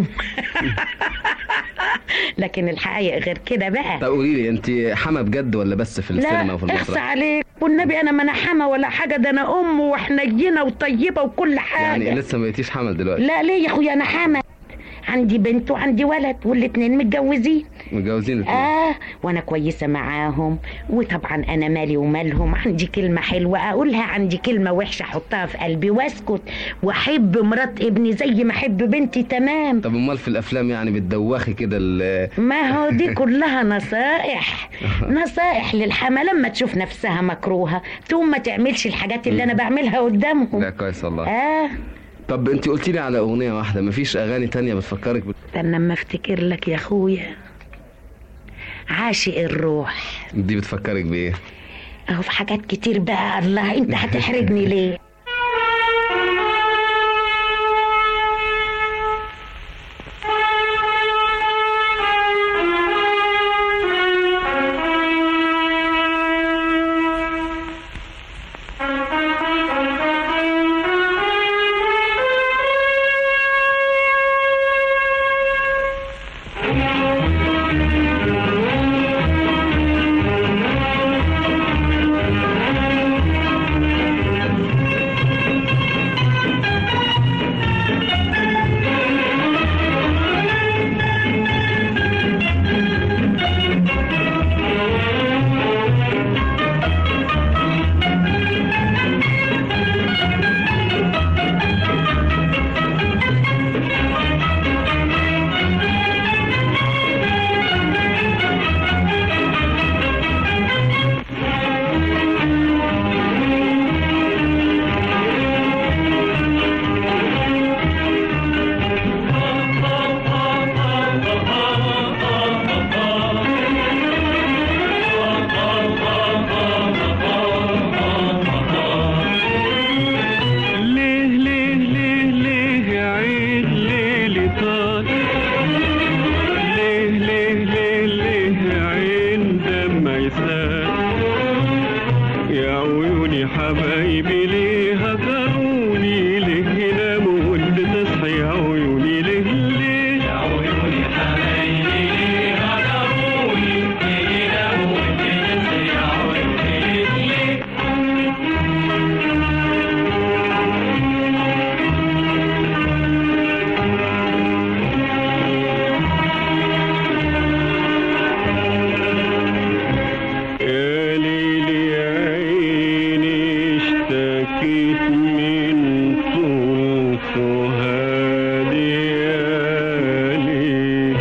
لكن الحقيقة غير كده بقى طب قولي لي انت حما بجد ولا بس في السينما لا وفي اخصى المسرح عليك والنبي انا ما انا حما ولا حاجة ده انا ام وحنينة وطيبة وكل حاجة يعني لسه ما بقيتيش حمل دلوقتي لا ليه يا اخويا انا حما عندي بنت وعندي ولد والاتنين متجوزين متجوزين الاتنين اه وانا كويسه معاهم وطبعا انا مالي ومالهم عندي كلمه حلوه اقولها عندي كلمه وحشه احطها في قلبي واسكت واحب مرات ابني زي ما احب بنتي تمام طب امال في الافلام يعني بتدوخي كده ال- ما هو دي كلها نصائح نصائح للحما لما تشوف نفسها مكروهه تقوم ما تعملش الحاجات اللي انا بعملها قدامهم لا كويس والله اه طب انت قلتي لي على اغنيه واحده مفيش اغاني تانية بتفكرك بال... استنى اما افتكر لك يا اخويا عاشق الروح دي بتفكرك بايه اهو في حاجات كتير بقى الله انت هتحرجني ليه اللسان يا عيوني حبايبي ليه هجروني ليه ناموا وانت تصحي يا عيوني ليه ليه يا عيوني حبايبي ليه هجروني ليه ناموا وانت تصحي يا عيوني ليه يا ليل يا عيني اشتكيت من طول فؤادي يا ليل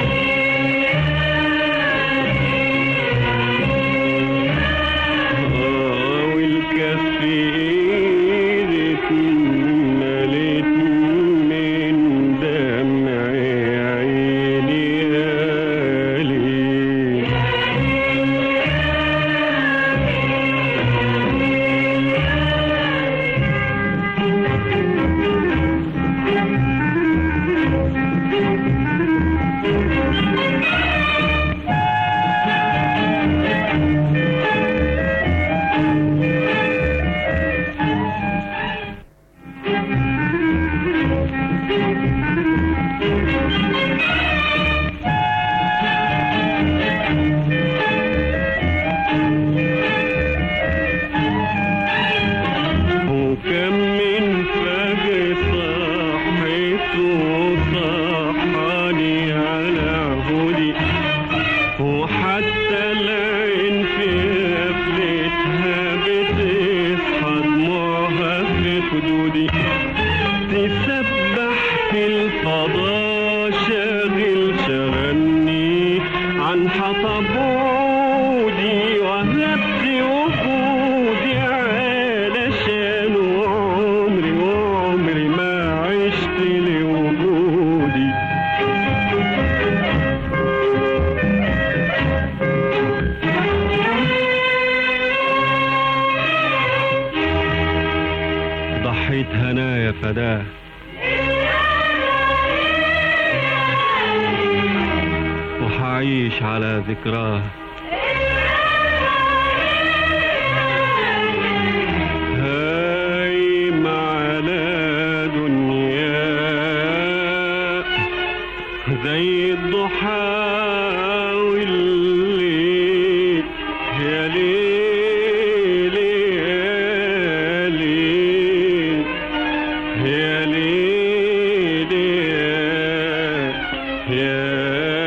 آه والكف ايدي اتملت من دمع عيني يا ليل وكم من فجر صحيت وصحاني على هدي وحتى العين في غفلتها بتصحى دموعها في خدودي تسبح في الفضاء شاغل شغلني عن حطب عودي وهبت وجودي علشان عمري وعمري ما عشت لوجودي ضحيت هنايا فداه وحعيش على ذكراه هايم على دنيا زي الضحى والليل يا ليل يا ليل يا ليل يا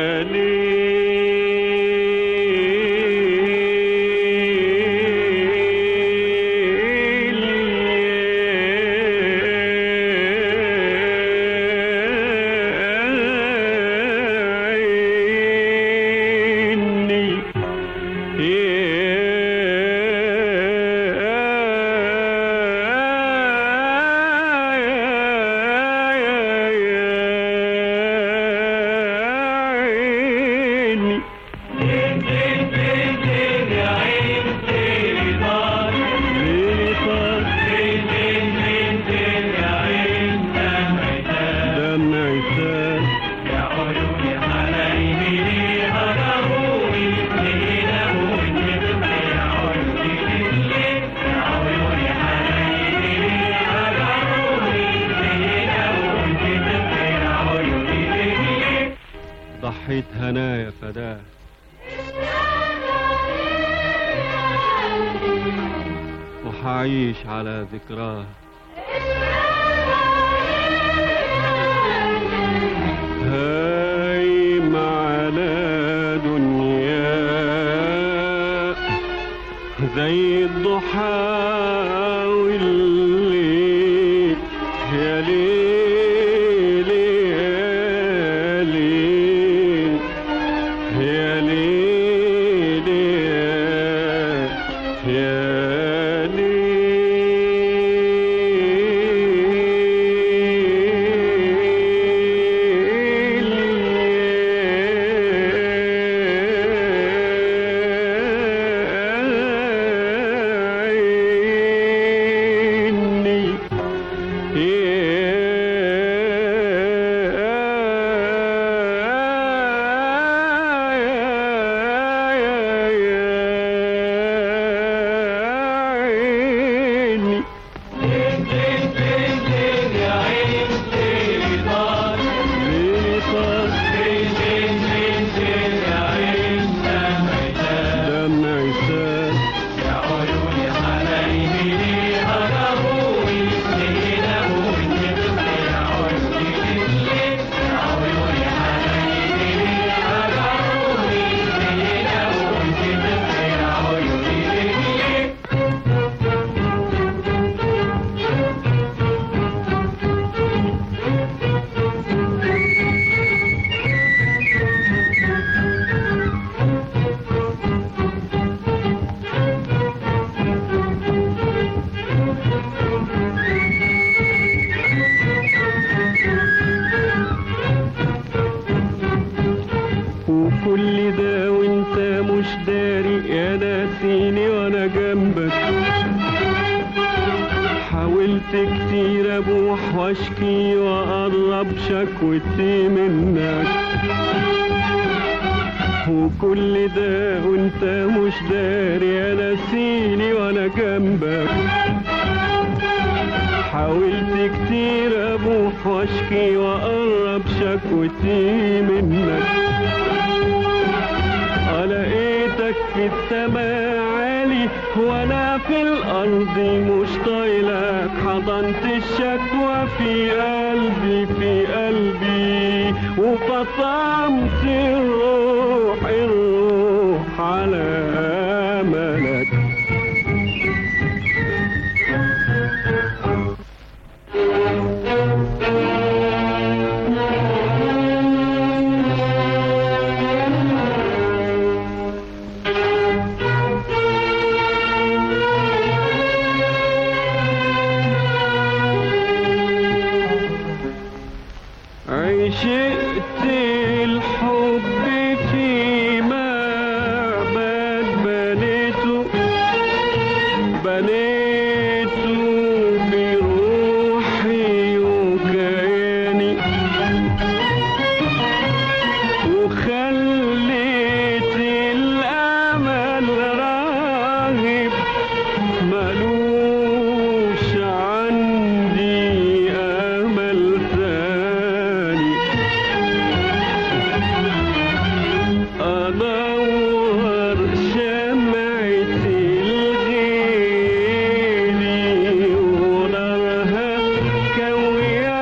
ضحيت هنايا فداه وحعيش على ذكراه هايم على دنيا زي الضحى والليل يا ليل يا ليل يا ليل يا ليل داري يا ناسيني وانا جنبك حاولت كتير ابوح واشكي واقرب شكوتي منك وكل ده وانت مش داري يا ناسيني وانا جنبك حاولت كتير ابوح واشكي واقرب شكوتي منك لقيتك في السماء عالي وانا في الارض مش طايلك حضنت الشكوى في قلبي في قلبي وفطمت الروح الروح على املك عشقت الحب في معبد بنيته بنيته بروحي وكياني وخليت الأمل راغب ملوش عندي أمل ثاني أنور شمعة الغيلي ونارها كوية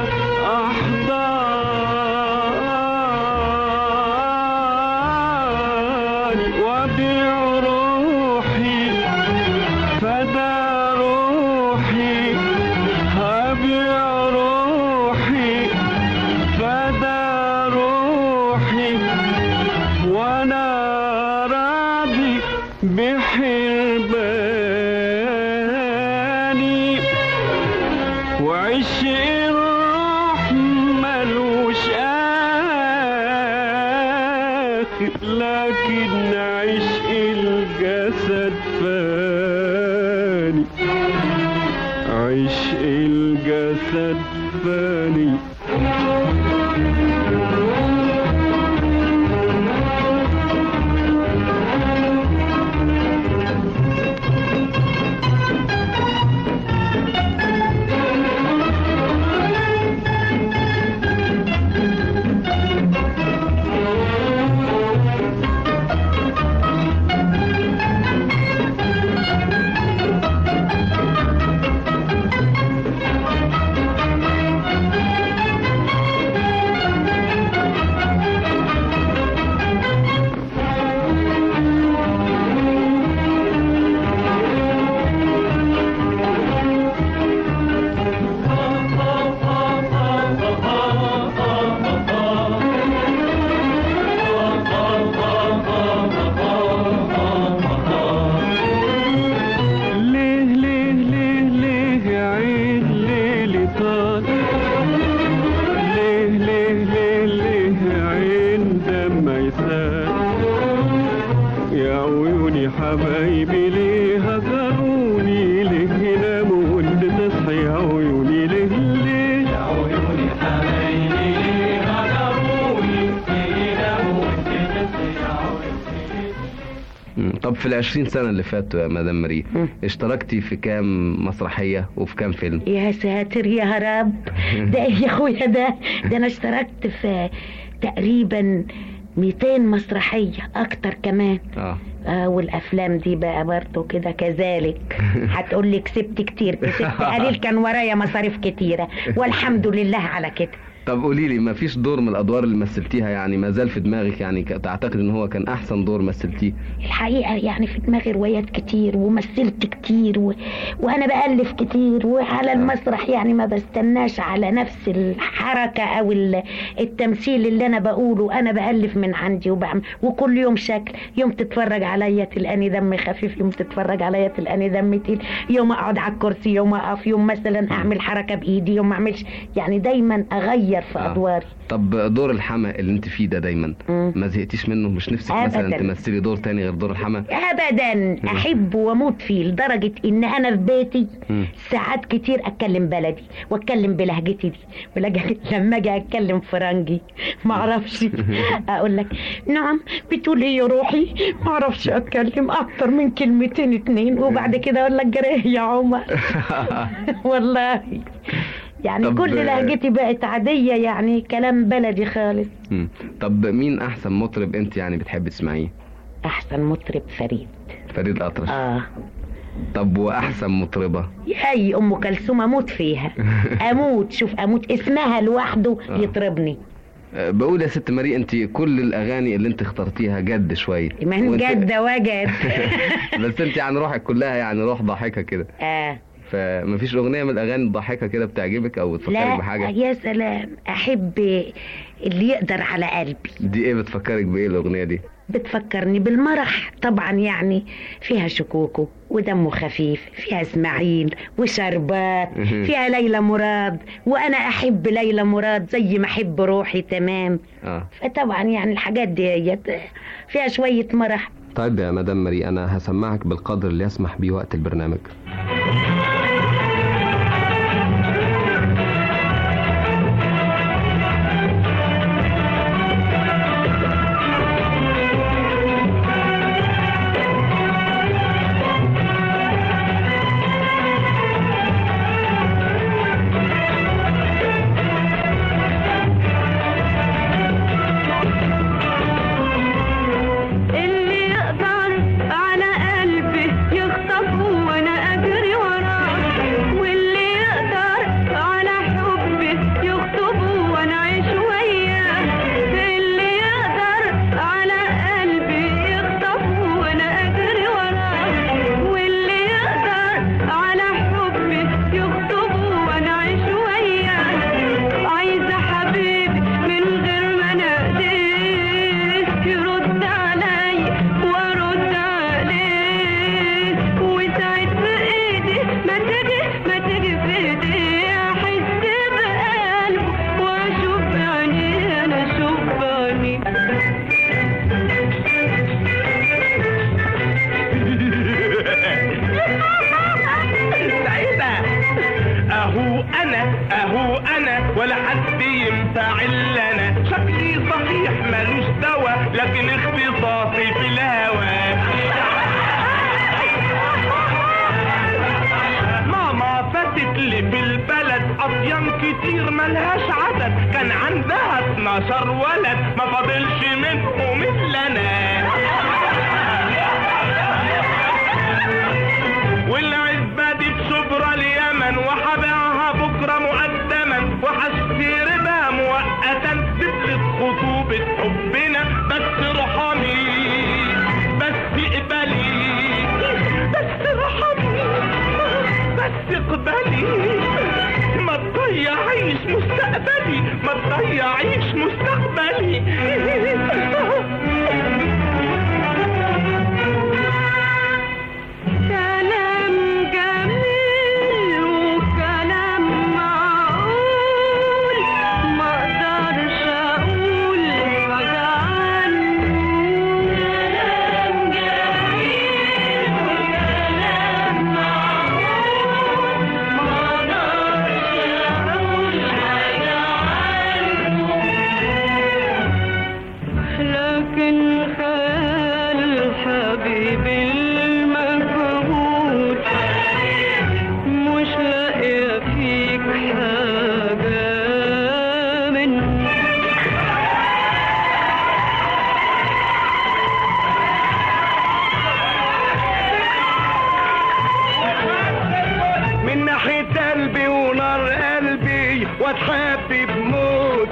أحضاني وأبيع روحي فدا روحي هبيع روحي فدا روحي وانا راضي بحرباني وعش الروح ملوش آخر لكن عشق الجسد فاني عشق الجسد فاني ليه ليه ليه ليه يا عين ليلي طال ليه ليه ليه ليه يا عين دم يسال يا عيوني حبايبي ليه هجروني ليه ناموا وانت تصحي يا عيوني ليه ليه يا عيوني حبايبي ليه هجروني ليه ناموا وانت تصحي يا مم. طب في العشرين سنة اللي فاتوا يا مدام مري اشتركتي في كام مسرحية وفي كام فيلم؟ يا ساتر يا رب ده ايه يا اخويا ده ده انا اشتركت في تقريبا 200 مسرحية اكتر كمان اه آه والافلام دي بقى برضه كده كذلك هتقول لي كسبت كتير كسبت قليل كان ورايا مصاريف كتيرة والحمد لله على كده طب قولي لي ما فيش دور من الادوار اللي مثلتيها يعني ما زال في دماغك يعني ك- تعتقد ان هو كان احسن دور مثلتيه الحقيقة يعني في دماغي روايات كتير ومثلت كتير و... وأنا بألف كتير وعلى المسرح يعني ما بستناش على نفس الحركة أو ال- التمثيل اللي أنا بقوله أنا بألف من عندي وبعمل وكل يوم شكل يوم تتفرج عليا تلقاني دم خفيف يوم تتفرج عليا تلقاني دم تقيل يوم أقعد على الكرسي يوم أقف يوم مثلا أعمل حركة بإيدي يوم ما أعملش يعني دايما أغير اغير في آه. ادواري طب دور الحما اللي انت فيه ده دايما ما زهقتيش منه مش نفسك مثلا أبداً. تمثلي دور تاني غير دور الحما ابدا احبه واموت فيه لدرجه ان انا في بيتي مم. ساعات كتير اتكلم بلدي واتكلم بلهجتي دي ولجأ لما اجي اتكلم فرنجي ما اعرفش اقول لك نعم بتقول ايه يا روحي ما اعرفش اتكلم اكتر من كلمتين اتنين وبعد كده اقول لك جريه يا عمر والله يعني طب- كل لهجتي بقت عاديه يعني كلام بلدي خالص مم. طب مين احسن مطرب انت يعني بتحبي تسمعيه احسن مطرب فريد فريد الأطرش اه طب واحسن مطربه ياي ام كلثوم اموت فيها اموت شوف اموت اسمها لوحده آه. يطربني أه، بقول يا ست ماري انت كل الاغاني اللي انت اخترتيها جد شويه من وانت- جد وجد بس انت يعني روحك كلها يعني روح ضاحكه كده اه فمفيش اغنيه من الاغاني الضاحكه كده بتعجبك او تفكرك لا بحاجه يا سلام احب اللي يقدر على قلبي دي ايه بتفكرك بايه الاغنيه دي بتفكرني بالمرح طبعا يعني فيها شكوكو ودمه خفيف فيها اسماعيل وشربات مهم. فيها ليلى مراد وانا احب ليلى مراد زي ما احب روحي تمام اه فطبعا يعني الحاجات دي فيها شويه مرح طيب يا مدام ماري انا هسمعك بالقدر اللي يسمح بيه وقت البرنامج اللي يقدر على قلبي يخطف وانا اجري وراه واللي يقدر على حبي يخطب وانا اعيش وياه اللي يقدر على قلبي يخطف وانا اجري وراه واللي يقدر على حبي يخطب وانا اعيش وياه عايزه حبيبي من غير ما اناديه يرد علي وارد عليه وساعد في ايدي ما تجي ما تجي في ايدي احس بقلبه واشوف بعينيه انا اشوف بعينيه سعيدة اهو انا اهو انا ولا حد ينفع الا انا شكلي صحيح ملوش دوا لكن اختصاصي في الهوى ماما فاتت لي في البلد اطيان كتير ملهاش عدد كان عندها 12 ولد ما فاضلش منهم الا انا والعزبة دي بشبرا اليمن وحبيعها بكرة مقدما وحشتري بها مؤقتا تثبت خطوبة حبنا بس ارحمي بس اقبلي بس ارحمي بس اقبلي ما تضيعيش مستقبلي ما تضيعيش مستقبلي كلام جميل وكلام معقول ما اقدرش اقول حاجة عنه كلام جميل وكلام معقول ما اقدرش اقول حاجة عنه لكن خيال حبيبي المفقود مش لاقية فيك حاجة منه من ناحية قلبي ونار قلبي واتحبب موت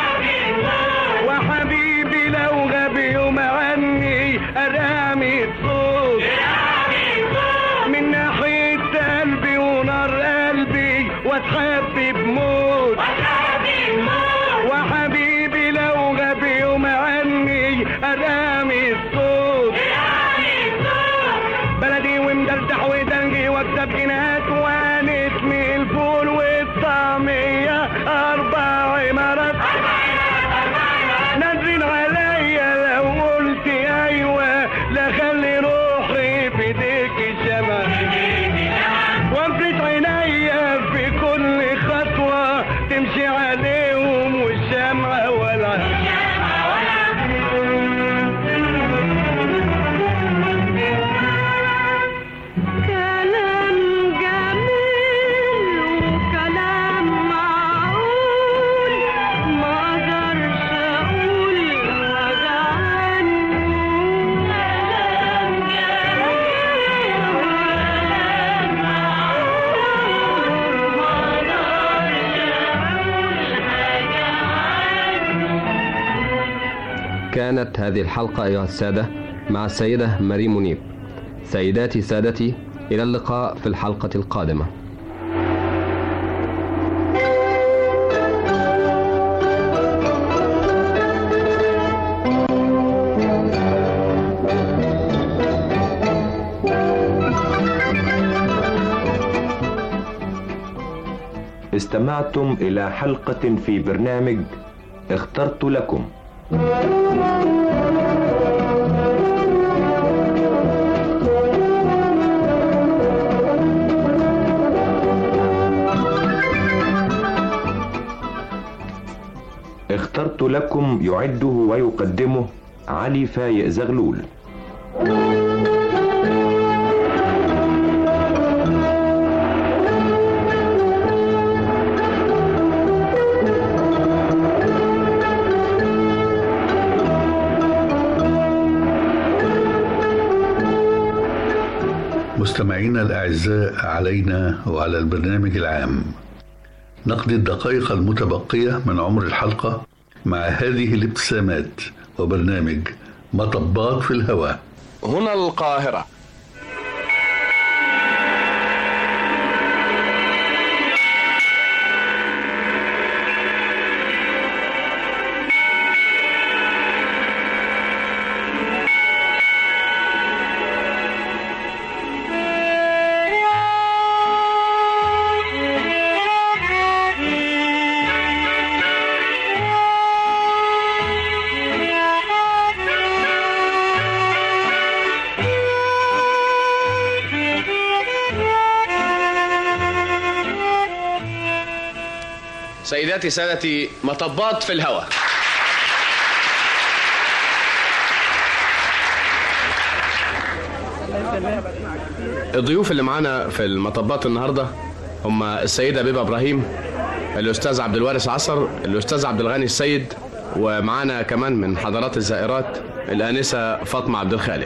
وحبيبي لو غاب يوم عني ارامي صوت من ناحية قلبي ونار قلبي واتحبب موت وحبيبي لو غاب يوم عني ارامي الصوت بلدي ومدردح ودنجي واكسب جنات وانتمي الفول والطعمية أربعين كانت هذه الحلقة أيها السادة مع السيدة ماري منيب سيداتي سادتي إلى اللقاء في الحلقة القادمة استمعتم إلى حلقة في برنامج اخترت لكم اخترت لكم يعده ويقدمه علي فايق زغلول مستمعينا الأعزاء علينا وعلى البرنامج العام نقضي الدقائق المتبقية من عمر الحلقة مع هذه الابتسامات وبرنامج مطبات في الهواء هنا القاهرة سيداتي سادتي مطبات في الهواء الضيوف اللي معانا في المطبات النهارده هم السيده بيبه ابراهيم الاستاذ عبد الوارث عصر الاستاذ عبد الغني السيد ومعانا كمان من حضرات الزائرات الانسه فاطمه عبد الخالق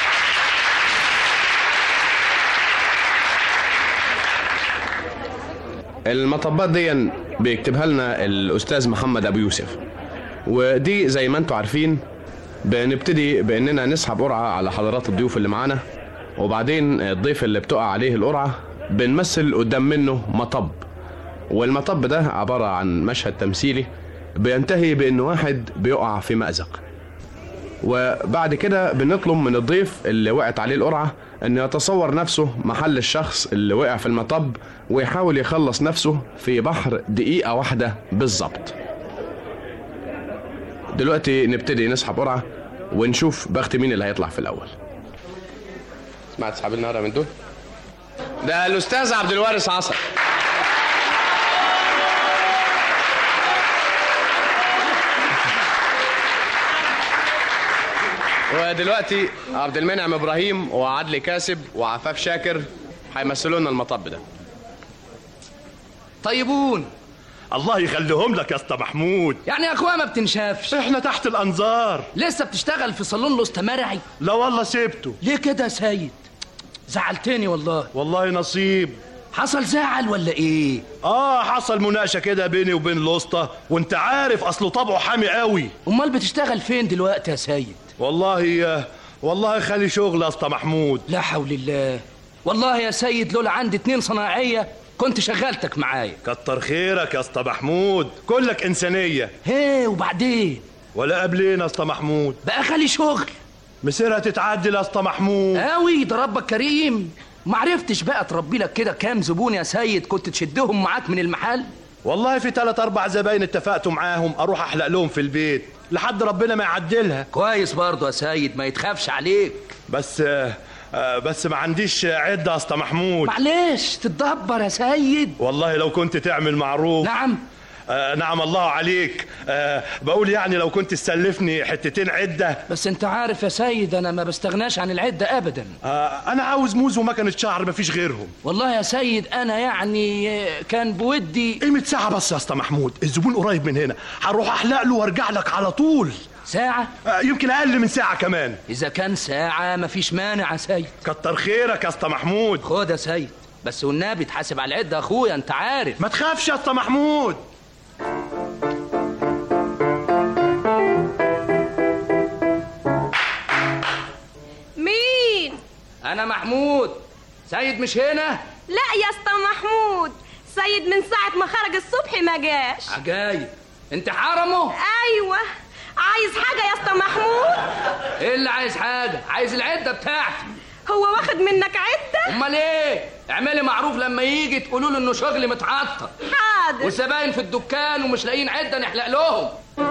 المطبات دي بيكتبها لنا الاستاذ محمد ابو يوسف ودي زي ما انتم عارفين بنبتدي باننا نسحب قرعه على حضرات الضيوف اللي معانا وبعدين الضيف اللي بتقع عليه القرعه بنمثل قدام منه مطب والمطب ده عباره عن مشهد تمثيلي بينتهي بان واحد بيقع في مأزق وبعد كده بنطلب من الضيف اللي وقعت عليه القرعه ان يتصور نفسه محل الشخص اللي وقع في المطب ويحاول يخلص نفسه في بحر دقيقه واحده بالظبط دلوقتي نبتدي نسحب قرعه ونشوف بخت مين اللي هيطلع في الاول سمعت تسحب لنا قرعه من دول ده الاستاذ عبد الوارث عصر ودلوقتي عبد المنعم ابراهيم وعدلي كاسب وعفاف شاكر هيمثلوا لنا المطب ده طيبون الله يخليهم لك يا اسطى محمود يعني يا اخويا ما بتنشافش احنا تحت الانظار لسه بتشتغل في صالون الاسطى مرعي لا والله سيبته ليه كده يا سيد زعلتني والله والله نصيب حصل زعل ولا ايه اه حصل مناقشه كده بيني وبين الاسطى وانت عارف اصله طبعه حامي قوي امال بتشتغل فين دلوقتي يا سيد والله والله خالي شغل يا اسطى محمود لا حول الله والله يا سيد لولا عندي اتنين صناعيه كنت شغلتك معايا كتر خيرك يا اسطى محمود كلك انسانيه هي وبعدين ولا قبلين يا اسطى محمود بقى خالي شغل مسيرها تتعدل يا اسطى محمود قوي ده ربك كريم ما عرفتش بقى تربي لك كده كام زبون يا سيد كنت تشدهم معاك من المحل والله في ثلاث اربع زباين اتفقتوا معاهم اروح احلق لهم في البيت لحد ربنا ما يعدلها كويس برضه يا سيد ما يتخافش عليك بس آه بس ما عنديش عده يا اسطى محمود معلش تتدبر يا سيد والله لو كنت تعمل معروف نعم آه نعم الله عليك آه بقول يعني لو كنت تسلفني حتتين عدة بس انت عارف يا سيد انا ما بستغناش عن العدة ابدا آه انا عاوز موز ومكنة شعر مفيش غيرهم والله يا سيد انا يعني كان بودي قيمة ساعة بس يا اسطى محمود الزبون قريب من هنا هروح احلق له وارجع لك على طول ساعة؟ آه يمكن اقل من ساعة كمان اذا كان ساعة مفيش مانع يا سيد كتر خيرك يا اسطى محمود خد يا سيد بس والنبي تحاسب على العدة اخويا انت عارف ما تخافش يا اسطى محمود انا محمود سيد مش هنا لا يا اسطى محمود سيد من ساعة ما خرج الصبح ما جاش عجايب انت حرمه ايوه عايز حاجة يا اسطى محمود ايه اللي عايز حاجه عايز العده بتاعتي هو واخد منك عدة امال ايه اعملي معروف لما يجي تقولوا له انه شغل متعطل حاضر والزباين في الدكان ومش لاقيين عده نحلق لهم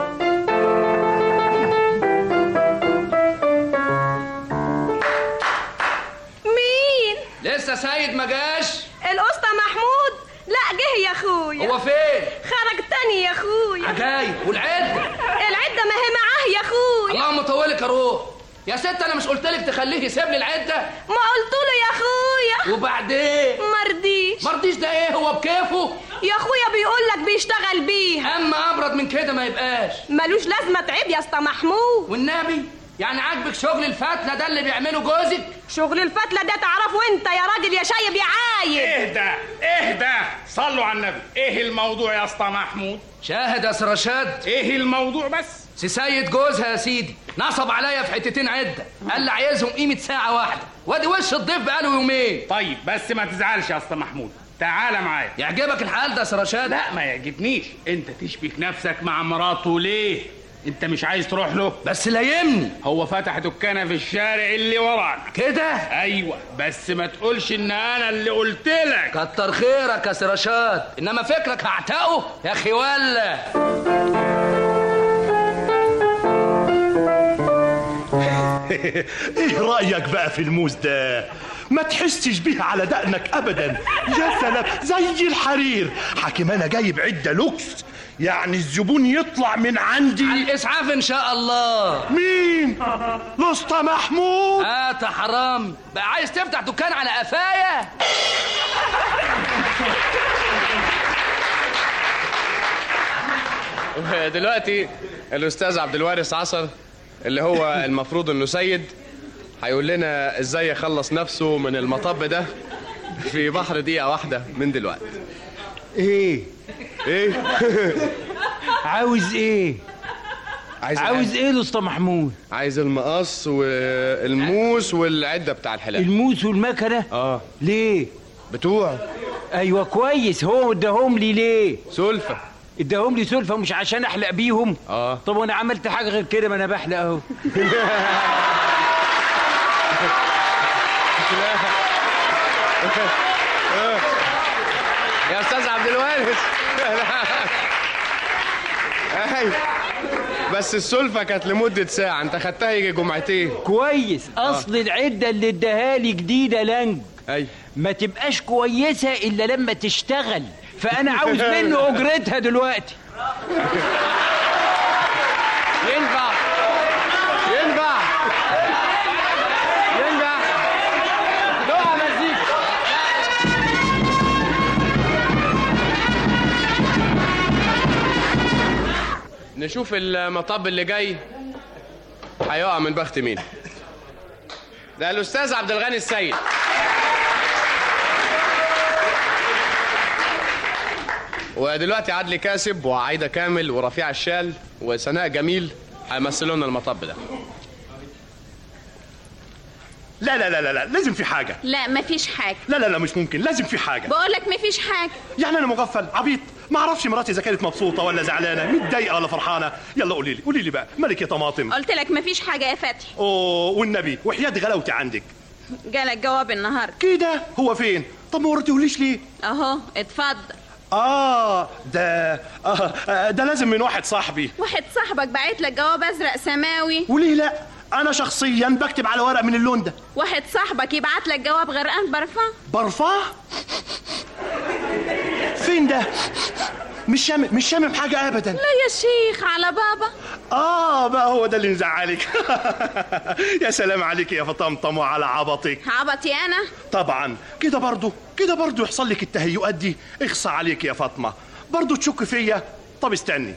مين لسه سيد ما جاش الاسطى محمود لا جه يا اخويا هو فين خرج تاني يا اخويا عجايب والعده العدة ما هي معاه يا اخويا اللهم طولك يا روح يا ست انا مش قلت لك تخليه يسيب لي العده ما قلت له يا اخويا وبعدين مرضيش مرضيش ده ايه هو بكيفه يا اخويا بيقول لك بيشتغل بيها اما ابرد من كده ما يبقاش ملوش لازمه تعب يا اسطى محمود والنبي يعني عاجبك شغل الفتله ده اللي بيعمله جوزك شغل الفتله ده تعرفه انت يا راجل يا شايب يا عايب اهدى اهدى صلوا على النبي ايه الموضوع يا اسطى محمود شاهد يا سرشاد ايه الموضوع بس سي سيد جوزها يا سيدي نصب عليا في حتتين عده قال لي عايزهم قيمه ساعه واحده وادي وش الضيف بقاله يومين طيب بس ما تزعلش يا اسطى محمود تعالى معايا يعجبك الحال ده يا سرشاد لا ما يعجبنيش انت تشبك نفسك مع مراته ليه انت مش عايز تروح له بس لايمني هو فتح دكانه في الشارع اللي وراك كده ايوه بس ما تقولش ان انا اللي قلت لك كتر خيرك يا سرشاد انما فكرك هعتقه يا اخي ولا ايه رايك بقى في الموز ده ما تحسش بيه على دقنك ابدا يا سلام زي الحرير حاكم انا جايب عده لوكس يعني الزبون يطلع من عندي على الاسعاف ان شاء الله مين الاسطى محمود اه يا حرام بقى عايز تفتح دكان على قفايا دلوقتي الاستاذ عبد الوارث عصر اللي هو المفروض انه سيد هيقول لنا ازاي يخلص نفسه من المطب ده في بحر دقيقه واحده من دلوقتي ايه ايه عاوز ايه عايز عاوز ايه الاسطى محمود عايز المقص والموس والعده بتاع الحلاقه الموس والمكنه اه ليه بتوع ايوه كويس هو اداهم لي ليه سلفه اداهم لي سلفه مش عشان احلق بيهم اه طب وانا عملت حاجه غير كده ما انا بحلق اهو يا استاذ عبد الوارث أي. بس السلفه كانت لمده ساعه انت خدتها يجي جمعتين كويس اصل العده اللي اداها لي جديده لنج اي ما تبقاش كويسه الا لما تشتغل فانا عاوز منه اجرتها دلوقتي ينفع ينفع ينفع نوع مزيكا نشوف المطب اللي جاي هيقع من بخت مين ده الاستاذ عبد الغني السيد ودلوقتي عدلي كاسب وعايده كامل ورفيع الشال وسناء جميل هيمثلوا لنا المطب ده لا لا لا لا لا لازم في حاجه لا مفيش حاجة لا لا لا مش ممكن لازم في حاجه بقولك مفيش حاجة يعني انا مغفل عبيط ما اعرفش مراتي اذا كانت مبسوطه ولا زعلانه متضايقه ولا فرحانه يلا قولي لي قولي لي بقى مالك يا طماطم قلت لك مفيش حاجة يا فتحي اوه والنبي وحياه غلاوتي عندك جالك جواب النهاردة كده هو فين طب ما وريتهوليش ليه اهو اتفضل اه ده آه آه، ده لازم من واحد صاحبي واحد صاحبك بعت لك جواب ازرق سماوي وليه لا انا شخصيا بكتب على ورق من اللون ده واحد صاحبك يبعت لك جواب غرقان برفان برفاه فين ده مش شامم مش شامم حاجه ابدا لا يا شيخ على بابا اه بقى هو ده اللي مزعلك يا سلام عليك يا فطمطم وعلى عبطك عبطي انا طبعا كده برضو كده برضو يحصل لك التهيؤات دي اخصى عليك يا فاطمه برضو تشك فيا طب استني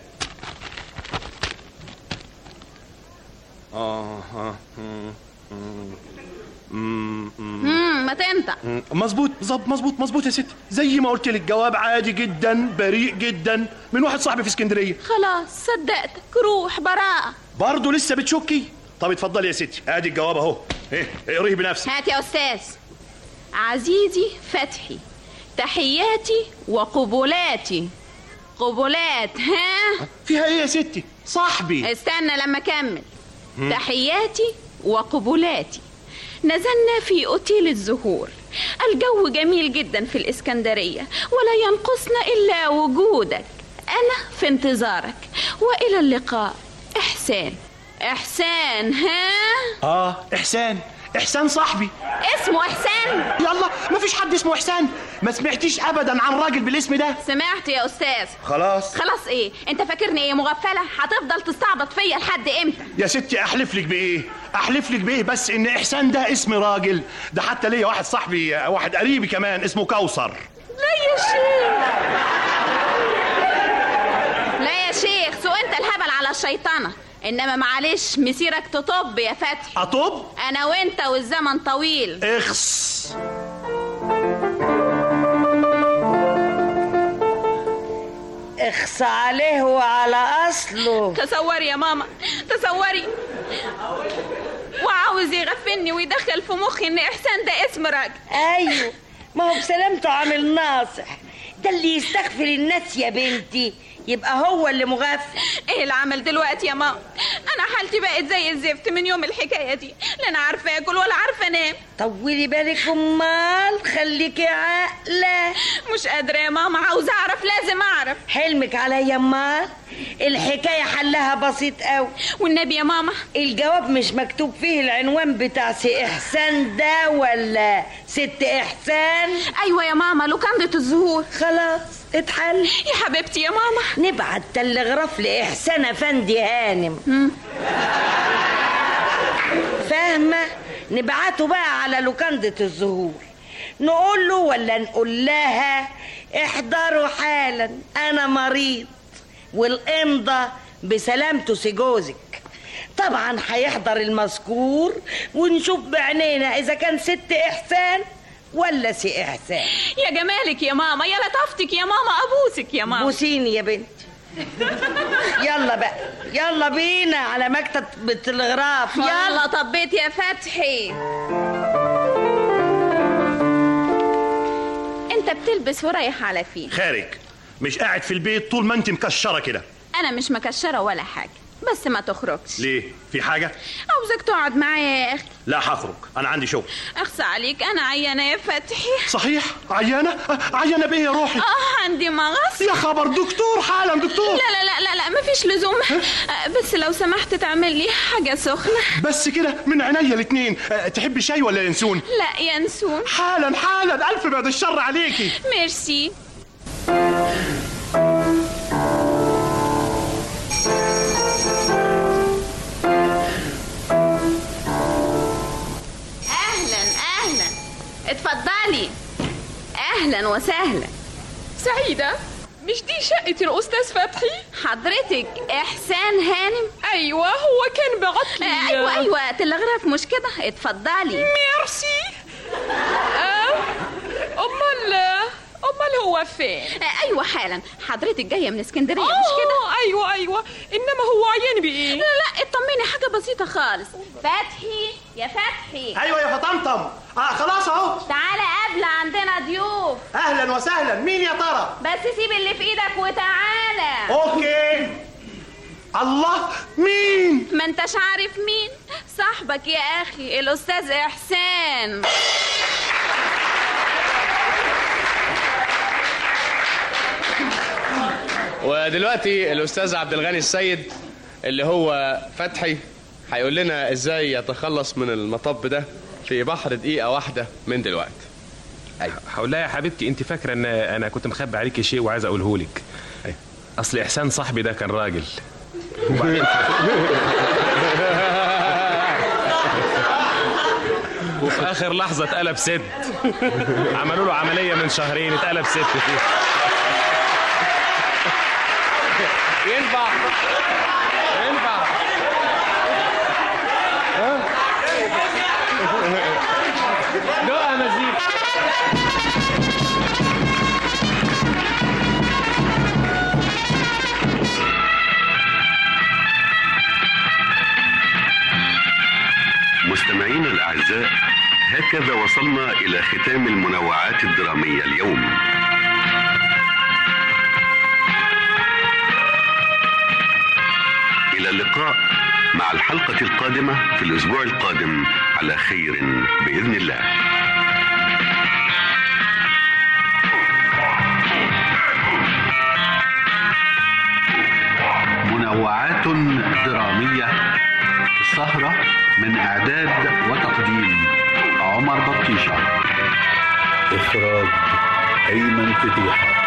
اه اه مم، مم، مم، مم. امم ما تنطق مم. مظبوط مظبوط مظبوط مظبوط يا ستي زي ما قلت لك جواب عادي جدا بريء جدا من واحد صاحبي في اسكندريه خلاص صدقتك روح براءة برضه لسه بتشكي طب اتفضلي يا ستي ادي الجواب اهو ايه اقريه بنفسك هات يا أستاذ عزيزي فتحي تحياتي وقبلاتي قبلات ها فيها ايه يا ستي صاحبي استنى لما اكمل مم. تحياتي وقبلاتي نزلنا في اوتيل الزهور الجو جميل جدا في الاسكندريه ولا ينقصنا الا وجودك انا في انتظارك والى اللقاء احسان احسان ها اه احسان احسان صاحبي اسمه احسان يلا مفيش حد اسمه احسان ما سمعتيش ابدا عن راجل بالاسم ده سمعت يا استاذ خلاص خلاص ايه انت فاكرني ايه مغفله هتفضل تستعبط فيا لحد امتى يا ستي احلف لك بايه احلف لك بايه بس ان احسان ده اسم راجل ده حتى ليا واحد صاحبي واحد قريبي كمان اسمه كوثر لا يا شيخ لا يا شيخ سو انت الهبل على الشيطانه انما معلش مسيرك تطب يا فتحي اطب انا وانت والزمن طويل اخس اخص عليه وعلى اصله تصوري يا ماما تصوري وعاوز يغفلني ويدخل في مخي ان احسان ده اسم راجل ايوه ما هو بسلامته عامل ناصح ده اللي يستغفر الناس يا بنتي يبقى هو اللي مغفل ايه العمل دلوقتي يا ماما انا حالتي بقت زي الزفت من يوم الحكايه دي لا انا عارفه اكل ولا عارفه انام طولي بالك امال خليكي عاقله مش قادره يا ماما عاوزه اعرف لازم اعرف حلمك عليا امال الحكايه حلها بسيط قوي والنبي يا ماما الجواب مش مكتوب فيه العنوان بتاع سي احسان ده ولا ست احسان ايوه يا ماما لوكانده الزهور خلاص اتحل يا حبيبتي يا ماما نبعت تلغراف لاحسان افندي هانم فاهمه نبعته بقى على لوكانده الزهور نقول له ولا نقول لها احضروا حالا انا مريض والامضه بسلامته سي جوزك طبعا هيحضر المذكور ونشوف بعينينا اذا كان ست احسان ولا سي احسان يا جمالك يا ماما يا لطافتك يا ماما ابوسك يا ماما بوسيني يا بنتي يلا بقى يلا بينا على مكتب التلغراف يلا يلا طبيت يا فتحي انت بتلبس ورايح على فين خارج مش قاعد في البيت طول ما انت مكشره كده انا مش مكشره ولا حاجه بس ما تخرجش ليه في حاجه عاوزك تقعد معايا يا اخي لا هخرج انا عندي شغل اخصى عليك انا عيانه يا فتحي صحيح عيانه أه، عيانه بايه يا روحي اه عندي مغص يا خبر دكتور حالا دكتور لا لا لا لا لا مفيش لزوم آه، بس لو سمحت تعمل لي حاجه سخنه بس كده من عينيا الاتنين أه، تحبي شاي ولا ينسون لا ينسون حالا حالا الف بعد الشر عليكي ميرسي اهلا اهلا اتفضلي اهلا وسهلا سعيدة مش دي شقة الأستاذ فتحي؟ حضرتك إحسان هانم؟ أيوة هو كان بعت لي آه أيوة أيوة تلغراف مش كده اتفضلي ميرسي آه أمال أمال هو فين؟ آه أيوة حالا حضرتك جاية من اسكندرية مش آه، كده؟ أيوة أيوة إنما هو عيان بإيه؟ لا لا اطمني حاجة بسيطة خالص فتحي يا فتحي ايوه يا فطمطم اه خلاص اهو تعالى قبل عندنا ضيوف اهلا وسهلا مين يا ترى بس سيب اللي في ايدك وتعالى اوكي الله مين ما انتش عارف مين صاحبك يا اخي الاستاذ احسان ودلوقتي الاستاذ عبد الغني السيد اللي هو فتحي هيقول لنا ازاي يتخلص من المطب ده في بحر دقيقه واحده من دلوقتي هقول لها يا حبيبتي انت فاكره ان انا كنت مخبي عليكي شيء وعايز اقوله لك اصل احسان صاحبي ده كان راجل وبعدين وفي اخر لحظه اتقلب ست عملوا له عمليه من شهرين اتقلب ست فيه ينفع ينفع دقها مزيد مستمعي مستمعينا الأعزاء هكذا وصلنا إلى ختام المنوعات الدرامية اليوم إلى اللقاء مع الحلقة القادمة في الأسبوع القادم على خير بإذن الله منوعات درامية سهرة من إعداد وتقديم عمر بطيشة إخراج أيمن فتيحة